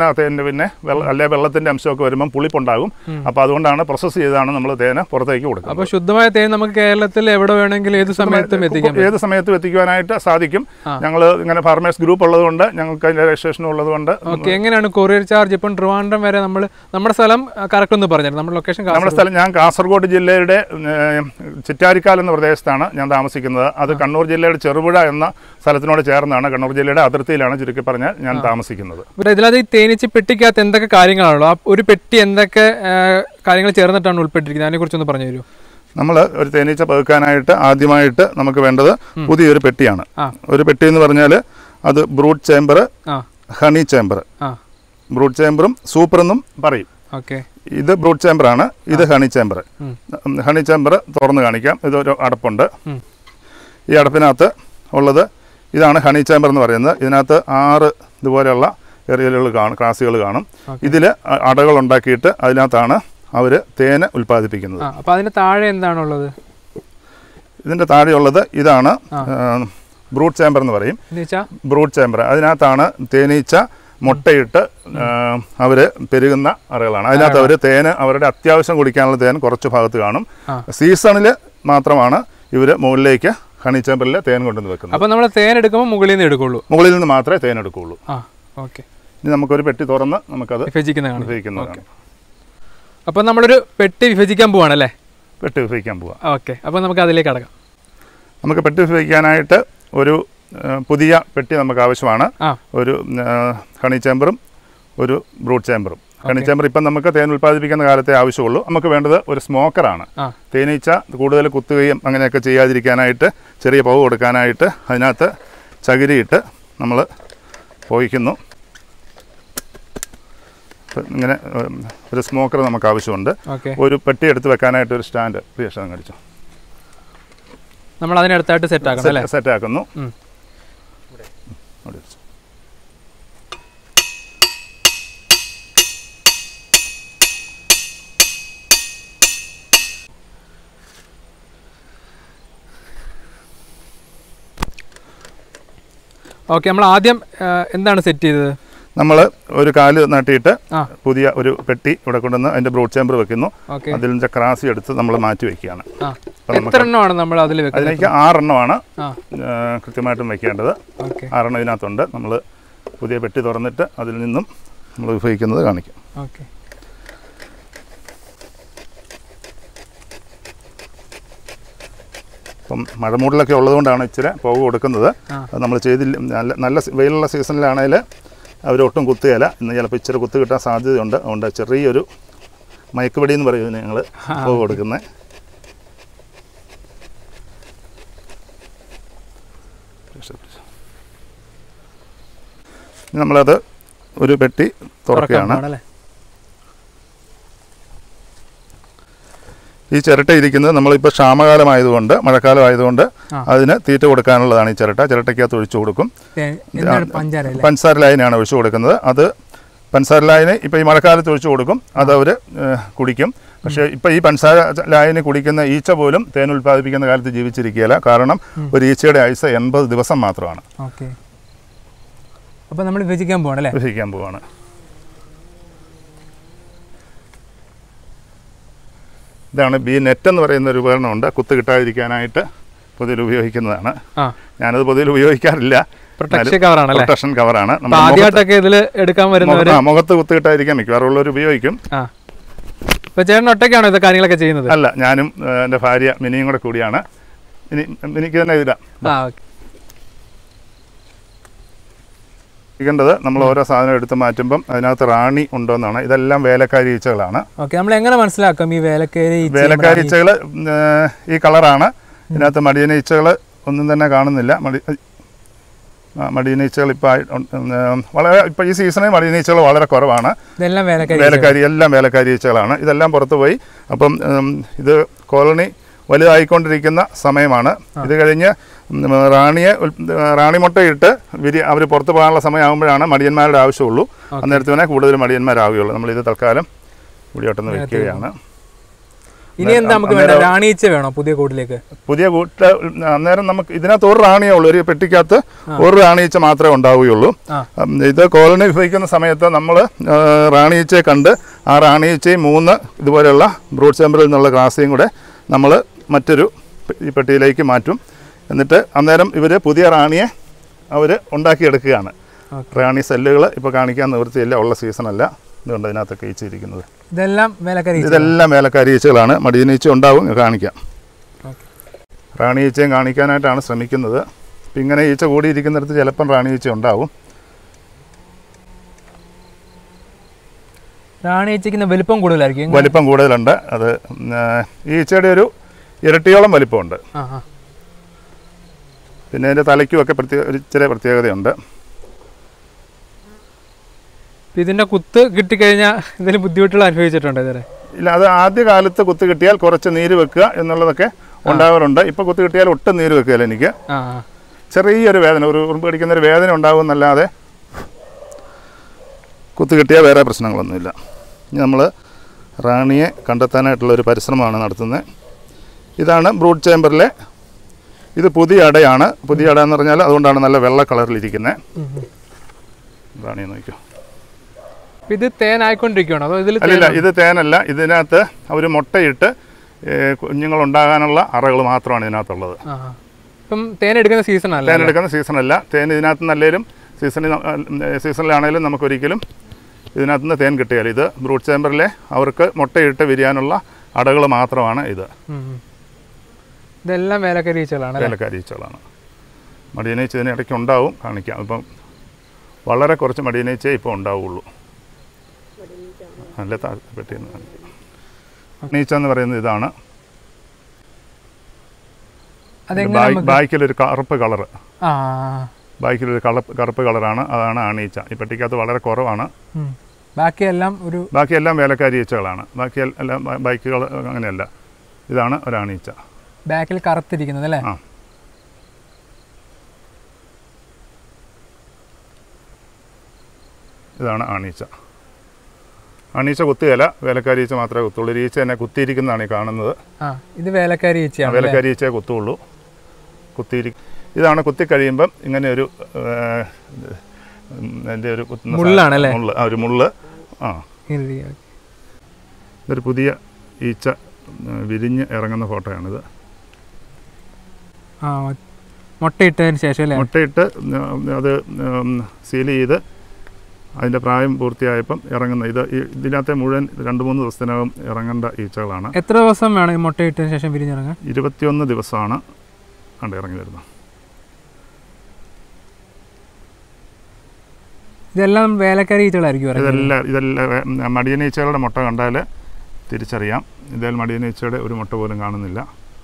തേനിന് പിന്നെ വെള്ള അല്ലെ വെള്ളത്തിൻ്റെ അംശമൊക്കെ വരുമ്പം പുളിപ്പുണ്ടാകും അപ്പോൾ അതുകൊണ്ടാണ് പ്രോസസ്സ് ചെയ്താണ് നമ്മൾ തേന് പുറത്തേക്ക് കൊടുക്കുന്നത് അപ്പൊ ശുദ്ധമായ തേൻ നമുക്ക് കേരളത്തിൽ എവിടെ വേണമെങ്കിലും ഏത് സമയത്തും എത്തിക്കാൻ പറ്റും ഏത് സമയത്തും എത്തിക്കുവാനായിട്ട് സാധിക്കും ഞങ്ങൾ ഇങ്ങനെ ഫാർമേഴ്സ് ഗ്രൂപ്പ് ഉള്ളതുകൊണ്ട് ഞങ്ങൾക്ക് അതിൻ്റെ രജിസ്ട്രേഷൻ ഉള്ളതുകൊണ്ട് ഓക്കെ എങ്ങനെയാണ് കൊറിയർ ചാർജ് ഇപ്പം ട്രിവാൻഡ്രം വരെ നമ്മൾ നമ്മുടെ സ്ഥലം കറക്റ്റ് ഒന്ന് പറഞ്ഞു നമ്മുടെ ലൊക്കേഷൻ നമ്മുടെ സ്ഥലം ഞാൻ കാസർഗോഡ് ജില്ലയുടെ ഏഹ്, ചിറ്റാരിക്കാൽ എന്ന പ്രദേശത്താണ് ഞാൻ താമസിക്കുന്നത് അത് കണ്ണൂർ ജില്ലയുടെ ചെറുപുഴ എന്ന സ്ഥലത്തിനോട് ചേർന്നാണ് കണ്ണൂർ ജില്ലയുടെ അതിർത്തിയിലാണ് ചുരുക്കി പറഞ്ഞാൽ ഞാൻ താമസിക്കുന്നത് ഇവിടെ ഇതിലത് ഈ തേനീച്ച പെട്ടിക്കകത്ത് എന്തൊക്കെ കാര്യങ്ങളാണല്ലോ ആ ഒരു പെട്ടി എന്തൊക്കെ ആ, കാര്യങ്ങൾ ചേർന്നിട്ടാണ് ഉൾപ്പെട്ടിരിക്കുന്നത് അതിനെ കുറിച്ചൊന്ന് പറഞ്ഞു തരൂ നമ്മൾ ഒരു തേനീച്ച പതുക്കാനായിട്ട് ആദ്യമായിട്ട് നമുക്ക് വേണ്ടത് പുതിയൊരു പെട്ടിയാണ് ആ. ഒരു പെട്ടി എന്ന് പറഞ്ഞാൽ അത് ബ്രൂട്ട് ചേംബർ ആ ഹണി ചേംബർ ആ ബ്രൂട്ട് ചേംബറും സൂപ്പർ എന്നും പറയും ഓക്കെ ഇത് ബ്രൂട്ട് ചേംബറാണ് ഇത് ഹണി ചേംബർ ഉം. ഹണി ചേംബർ തുറന്ന് കാണിക്കാം ഇതൊരു അടപ്പുണ്ട് ഉം. ഈ അടപ്പിനകത്ത് ഉള്ളത് ഇതാണ് ഹണി ചേംബർ എന്ന് പറയുന്നത് ഇതിനകത്ത് ആറ് ഇതുപോലെയുള്ള എറിയലുകൾ കാണും ക്ലാസ്സുകൾ കാണും ഇതിൽ അടകൾ ഉണ്ടാക്കിയിട്ട് അതിനകത്താണ് അവർ തേന് ഉൽപ്പാദിപ്പിക്കുന്നത് ആ അപ്പൊ അതിന് താഴെ എന്താണുള്ളത് ഇതിൻ്റെ താഴെയുള്ളത് ഇതാണ് ബ്രൂട്ട് ചേംബർ എന്ന് പറയും എന്ന് വെച്ചാ ബ്രൂട്ട് ചേംബർ അതിനകത്താണ് തേനീച്ച മുട്ടയിട്ട് അവർ പെരുകുന്ന അറകളാണ് അതിനകത്ത് അവർ തേന് അവരുടെ അത്യാവശ്യം കുടിക്കാനുള്ള തേൻ കുറച്ച് ഭാഗത്ത് കാണും ആ. സീസണിൽ മാത്രമാണ് ഇവർ മുകളിലേക്ക് ഹണി ചേമ്പറിൽ തേൻ കൊണ്ടുവന്ന് വെക്കുന്നത് അപ്പൊ നമ്മൾ തേൻ എടുക്കുമ്പോൾ മുകളിൽ നിന്ന് എടുക്കുള്ളൂ മുകളിൽ നിന്ന് മാത്രമേ തേൻ എടുക്കുകയുള്ളൂ ആ ഓക്കെ ഇനി നമുക്കൊരു പെട്ടി തുറന്ന് നമുക്കത് വിഭജിക്കുന്ന കാണും വിഭജിക്കുന്നതാണ് അപ്പൊ നമ്മളൊരു പെട്ടി വിഭജിക്കാൻ പോവാണല്ലേ പെട്ടി വിഭജിക്കാൻ പോവാം ഓക്കെ അപ്പൊ നമുക്ക് അതിലേക്ക് കടക്കാം നമുക്ക് പെട്ടി വിഭജിക്കാനായിട്ട് ഒരു ആ, പുതിയ പെട്ടി നമുക്ക് ആവശ്യമാണ് ആ ഒരു ആ, ഹണി ചേമ്പറും ഒരു ബ്രൂട്ട് ചേമ്പറും ഹണി ചേമ്പർ ഇപ്പം നമുക്ക് തേൻ ഉൽപ്പാദിപ്പിക്കുന്ന കാലത്തെ ആവശ്യമുള്ളൂ നമുക്ക് വേണ്ടത് ഒരു സ്മോക്കറാണ് ആ തേനീച്ച കൂടുതൽ കുത്തുകയും അങ്ങനെയൊക്കെ ചെയ്യാതിരിക്കാനായിട്ട് ചെറിയ പവ് കൊടുക്കാനായിട്ട് അതിനകത്ത് ചകിരിയിട്ട് നമ്മൾ പോയിക്കുന്നു ഇപ്പം ഇങ്ങനെ ഉം, ഒരു സ്മോക്കർ നമുക്ക് ആവശ്യമുണ്ട് ഓക്കെ ഒരു പെട്ടി എടുത്ത് വെക്കാനായിട്ട് ഒരു സ്റ്റാൻഡ് പ്രിയക്ഷം കടിച്ചു നമ്മൾ അതിനടുത്തായിട്ട് സെറ്റ് ആക്കണം അല്ലേ സെറ്റ് ആക്കുന്നു ഉം. അവിടെ വെച്ചു. ഓക്കെ നമ്മൾ ആദ്യം ആ, എന്താണ് സെറ്റ് ചെയ്തത് നമ്മൾ ഒരു കാല് നട്ടിയിട്ട് ആ പുതിയ ഒരു പെട്ടി ഇവിടെ കൊണ്ടുവന്ന് അതിൻ്റെ ബ്രോഡ് ചേമ്പർ വെക്കുന്നു ഓക്കെ അതിൽ നിന്ന് ക്രാസി എടുത്ത് നമ്മൾ മാറ്റി വെക്കുകയാണ് ആ എത്ര എണ്ണമാണ് നമ്മൾ അതിൽ വെക്കുന്നത് അതിലേക്ക് ആറെണ്ണമാണ് ആ ആ, കൃത്യമായിട്ടും വെക്കേണ്ടത് ഓക്കെ ആറെണ്ണം ഇതിനകത്തുണ്ട് നമ്മൾ പുതിയ പെട്ടി തുറന്നിട്ട് അതിൽ നിന്നും നമ്മൾ വിഭജിക്കുന്നത് കാണിക്കും ഓക്കെ അപ്പം മഴമൂടിലൊക്കെ ഉള്ളതുകൊണ്ടാണ് ഇച്ചിരി പോവ് കൊടുക്കുന്നത് ആ. അത് നമ്മൾ ചെയ്തില്ല നല്ല നല്ല സീ- വെയിലുള്ള സീസണിലാണെങ്കിൽ അവരൊട്ടും കുത്തുകയില്ല ഇന്ന് ചിലപ്പോൾ ഇച്ചിരി കുത്ത് കിട്ടാൻ സാധ്യതയുണ്ട് അതുകൊണ്ട് ചെറിയൊരു മയക്കുപടി എന്ന് പറയുന്നത് ഞങ്ങൾ പോവ് കൊടുക്കുന്നത് ഇനി നമ്മളത് ഒരു പെട്ടി തുറക്കുകയാണ് അല്ലേ ഈ ചിരട്ട ഇരിക്കുന്നത് നമ്മളിപ്പോൾ ക്ഷാമകാലമായതുകൊണ്ട് മഴക്കാലമായതുകൊണ്ട് ആ. അതിന് തീറ്റ കൊടുക്കാനുള്ളതാണ് ഈ ചിരട്ട ചിരട്ടയ്ക്കകത്ത് ഒഴിച്ചു കൊടുക്കും എന്താണ് പഞ്ചാര അല്ലേ പഞ്ചസാര ലായനിയാണ് ഒഴിച്ചു കൊടുക്കുന്നത് അത് പഞ്ചസാര ലായനി ഇപ്പോൾ ഈ മഴക്കാലത്ത് ഒഴിച്ചു കൊടുക്കും അത് അവർ കുടിക്കും പക്ഷേ ഇപ്പോൾ ഈ പഞ്ചസാര ലായനി കുടിക്കുന്ന ഈച്ച പോലും തേൻ ഉൽപ്പാദിപ്പിക്കുന്ന കാലത്ത് ജീവിച്ചിരിക്കുകയില്ല കാരണം ഒരു ഈച്ചയുടെ ആയുസ് എൺപത് ദിവസം മാത്രമാണ് ഓക്കെ അപ്പൊ നമ്മൾ വിഭജിക്കാൻ പോവാണ് അല്ലേ വിഭജിക്കാൻ പോവാണ് ഇതാണ് ബി നെറ്റ് എന്ന് പറയുന്ന ഒരു ഉപകരണമുണ്ട് കുത്ത് കിട്ടാതിരിക്കാനായിട്ട് പൊതുവിൽ ഉപയോഗിക്കുന്നതാണ് ആ ഞാനത് പൊതുവിൽ ഉപയോഗിക്കാറില്ല പ്രൊട്ടക്ഷൻ കവറാണ് അല്ലേ പ്രൊട്ടക്ഷൻ കവറാണ് അപ്പൊ ആദ്യമായിട്ടൊക്കെ ഇതിൽ എടുക്കാൻ വരുന്നവര് ആ മുഖത്ത് കുത്ത് കിട്ടാതിരിക്കാൻ മിക്കവാറും ഉള്ളവർ ഉപയോഗിക്കും ആ ഇപ്പൊ ചേട്ടൻ ഒറ്റയ്ക്കാണോ ഇത് കാര്യങ്ങളൊക്കെ ചെയ്യുന്നത് അല്ല ഞാനും ഏ, എൻ്റെ ഭാര്യ മിനിയും കൂടെ കൂടിയാണ് ഇനി എനിക്ക് തന്നെ ഇടാം ആ ഓക്കെ ഇരിക്കേണ്ടത് നമ്മൾ ഓരോ സാധനം എടുത്ത് മാറ്റുമ്പം അതിനകത്ത് റാണി ഉണ്ടോയെന്നാണ് ഇതെല്ലാം വേലക്കാരി ഈച്ചകളാണ് ഓക്കെ നമ്മൾ എങ്ങനെ മനസ്സിലാക്കാം ഈ വേലക്കേരി ഈച്ചയും വേലക്കാരി റാണി- ഈച്ചകൾ ഈ കളറാണ് ഇതിനകത്ത് മടിയന ഈച്ചകൾ ഒന്നും തന്നെ കാണുന്നില്ല മടി ആ, മടിയന ഈച്ചകൾ ഇപ്പോൾ വളരെ ഇപ്പോൾ ഈ സീസണിൽ മടിയന ഈച്ചകൾ വളരെ കുറവാണ് ഇതെല്ലാം വേലക്കാരി വേലക്കാരി എല്ലാം വേലക്കാരി ഈച്ചകളാണ് ഇതെല്ലാം പുറത്ത് പോയി അപ്പം ഉം, ഇത് കോളനി വലുതായിക്കൊണ്ടിരിക്കുന്ന സമയമാണ് ഇത് കഴിഞ്ഞ് ഉം, റാണിയെ ഉൽ- റാണി മുട്ടയിട്ട് വിരി അവർ പുറത്ത് പോകാനുള്ള സമയമാകുമ്പോഴാണ് മടിയന്മാരുടെ ആവശ്യമുള്ളൂ അന്നേരത്ത് തന്നെ കൂടുതൽ മടിയന്മാരാവുകയുള്ളൂ നമ്മളിത് തൽക്കാലം കൂടിയോട്ടൊന്ന് വെക്കുകയാണ് ഇനി എന്താ നമുക്ക് വേണ്ട റാണീച്ച വേണോ പുതിയ കൂട്ടിലേക്ക് പുതിയ കൂട്ട് അന്നേരം നമുക്ക് ഇതിനകത്ത് ഒരു റാണിയേ ഉള്ളൂ ഒരു പെട്ടിക്കകത്ത് ഒരു റാണിയച്ച മാത്രമേ ഉണ്ടാവുകയുള്ളൂ ആ. ഉം, ഇത് കോളനി വിഭജിക്കുന്ന സമയത്ത് നമ്മൾ റാണിയച്ചയെ കണ്ട് ആ റാണിയച്ചയും മൂന്ന് ഇതുപോലെയുള്ള ബ്രൂഡ് ചേമ്പറിൽ നിന്നുള്ള ക്ലാസ്സയും കൂടെ നമ്മൾ മറ്റൊരു പെ- ഈ പെട്ടിയിലേക്ക് മാറ്റും എന്നിട്ട് അന്നേരം ഇവർ പുതിയ റാണിയെ അവർ ഉണ്ടാക്കിയെടുക്കുകയാണ് ഓക്കെ. റാണി സെല്ലുകൾ ഇപ്പോൾ കാണിക്കാൻ നിവൃത്തിയില്ല ഉള്ള സീസണല്ല ഇതുകൊണ്ട് ഇതിനകത്തൊക്കെ ഈച്ചിരിക്കുന്നത് ഇതെല്ലാം വേലക്കാരി ഇതെല്ലാം വേലക്കാരി ഈച്ചകളാണ് മടിയനീച്ച ഉണ്ടാവും കാണിക്കാം ഓക്കെ. റാണി ഈച്ചയും കാണിക്കാനായിട്ടാണ് ശ്രമിക്കുന്നത് ഇപ്പം ഇങ്ങനെ ഈച്ച കൂടിയിരിക്കുന്നിടത്ത് ചിലപ്പം റാണി ഈച്ച ഉണ്ടാവും റാണീച്ചയ്ക്ക് വലിപ്പം കൂടുതലായിരിക്കും എങ്ങനെ? വലിപ്പം കൂടുതലുണ്ട് അത് ഉം, ആ, ഈ ഈച്ചയുടെ ഒരു ഇരട്ടിയോളം വലിപ്പമുണ്ട് ആ ആ പിന്നെ അതിൻ്റെ തലയ്ക്കുമൊക്കെ പ്രത്യേക ഒരു ചെറിയ പ്രത്യേകതയുണ്ട് ഇപ്പൊ ഇതിന്റെ കുത്ത് കിട്ടിക്കഴിഞ്ഞാൽ എന്തെങ്കിലും ബുദ്ധിമുട്ടുകൾ അനുഭവിച്ചിട്ടുണ്ടോ ഇതുവരെ ഇല്ല അത് ആദ്യ കാലത്ത് കുത്ത് കിട്ടിയാൽ കുറച്ച് നീര് വെക്കുക എന്നുള്ളതൊക്കെ ഉണ്ടാവാറുണ്ട് ഇപ്പോൾ കുത്ത് കിട്ടിയാൽ ഒട്ടും നീര് വെക്കുകയില്ല എനിക്ക് ആ ആ ചെറിയൊരു വേദന ഒരു ഉറുമ്പ് കടിക്കുന്ന ഒരു വേദന ഉണ്ടാകുമെന്നല്ലാതെ കുത്ത് കിട്ടിയാൽ വേറെ പ്രശ്നങ്ങളൊന്നുമില്ല ഇനി നമ്മൾ റാണിയെ കണ്ടെത്താനായിട്ടുള്ള ഒരു പരിശ്രമമാണ് നടത്തുന്നത് ഇതാണ് ബ്രൂഡ് ചേമ്പറിലെ ഇത് പുതിയ അടയാണ് പുതിയ അട എന്ന് പറഞ്ഞാൽ അതുകൊണ്ടാണ് നല്ല വെള്ള കളറിലിരിക്കുന്നത് ഉം, ഉം. റാണിയെ നോക്കിയോ ഇപ്പൊ ഇത് തേനായിക്കൊണ്ടിരിക്കുകയാണോ അതോ ഇതിൽ അല്ലല്ല ഇത് തേനല്ല ഇതിനകത്ത് അവർ മുട്ടയിട്ട് ഏഹ്, കുഞ്ഞുങ്ങളുണ്ടാകാനുള്ള അറകൾ മാത്രമാണ് ഇതിനകത്തുള്ളത് ആ ആ. ഇപ്പം തേൻ എടുക്കുന്ന സീസൺ അല്ല തേൻ എടുക്കുന്ന സീസണല്ല തേൻ ഇതിനകത്ത് നല്ലേലും സീസണിൽ സീസണിലാണേലും നമുക്കൊരിക്കലും ഇതിനകത്ത് നിന്ന് തേൻ കിട്ടിയാൽ ഇത് ബ്രൂട്ട് ചേമ്പറിലെ അവർക്ക് മുട്ടയിട്ട് വിരിയാനുള്ള അടകൾ മാത്രമാണ് ഇത് ഉം, ഉം. ഇതെല്ലാം വേലക്കാരി ഈച്ചകളാണ് അല്ലേ? വേലക്കാരീച്ചകളാണ് മടിയനീച്ച ഇതിന് ഇടയ്ക്ക് ഉണ്ടാവും കാണിക്കാം ഇപ്പം വളരെ കുറച്ച് മടിയനീച്ചേ ഇപ്പോൾ ഉണ്ടാവുള്ളൂ നല്ല പെട്ടിയെന്ന് കാണിക്കാം നീച്ച എന്ന് പറയുന്നത് ഇതാണ് അതെങ്ങനെ ബായ്- നമുക്ക് ബായ്ക്കിലൊരു കറുപ്പ് കളറ് ആ ബാക്കിലൊരു കറുപ്പ് കറുപ്പ് കളറാണ് അതാണ് ആണീച്ച ഈ പെട്ടിക്കകത്ത് വളരെ കുറവാണ് ഉം. ബാക്കിയെല്ലാം ഒരു ബാക്കിയെല്ലാം വേലക്കാരി ഈച്ചകളാണ് ബാക്കി എൽ- എല്ലാം ബ- ബൈക്കുകൾ അങ്ങനെയല്ല ഇതാണ് ഒരാണീച്ച ബാക്കിൽ കറുത്തിരിക്കുന്നത് അല്ലേ ആ ഇതാണ് ആണീച്ച ആണീച്ച കുത്തുകയില്ല വേലക്കാരി ഈച്ച മാത്രമേ കുത്തുള്ളൂ ഒരു ഈച്ച തന്നെ കുത്തിയിരിക്കുന്നതാണ് ഈ കാണുന്നത് ആ ഇത് വേലക്കാരി ഈച്ചയാണ് അല്ലേ? വേലക്കാരി ഈച്ചയെ കുത്തുള്ളൂ കുത്തിയിരി ഇതാണ് കുത്തി കഴിയുമ്പം ഇങ്ങനെ ഒരു എൻ്റെ ഒരു കുത്തുന്ന സാധനം- മുള്ളാണല്ലേ? മുള്ള് ആ ഒരു മുള്ള് ആ ഇങ്ങനെ ഇരിക്കുക. ഇതൊരു പുതിയ ഈച്ച ഉം, വിരിഞ്ഞ് ഇറങ്ങുന്ന ഫോട്ടോയാണിത് ആ മുട്ടയിട്ടതിന് ശേഷം അല്ലേ മുട്ടയിട്ട് ഉം, അത് സീൽ ചെയ്ത് അതിൻ്റെ പ്രായം പൂർത്തിയായപ്പം ഇറങ്ങുന്ന ഇത് ഈ- ഇതിനകത്തെ മുഴുവൻ രണ്ട് മൂന്ന് ദിവസത്തിനകം ഇറങ്ങേണ്ട ഈച്ചകളാണ് എത്ര ദിവസം വേണം ഈ മുട്ടയിട്ടതിന് ശേഷം വിരിഞ്ഞിറങ്ങാൻ ഇരുപത്തിയൊന്ന് ദിവസമാണ് കണ്ട് ഇറങ്ങി വരുന്നത് ഇതെല്ലാം വേലക്കാരി ഈച്ചകളായിരിക്കും ഇറങ്ങുന്നത്. ഇതെല്ലാം ഇതെല്ലാം ഉം, മടിയനീച്ചകളുടെ മുട്ട കണ്ടാൽ തിരിച്ചറിയാം ഇതിൽ മടിയനീച്ചയുടെ ഒരു മുട്ട പോലും കാണുന്നില്ല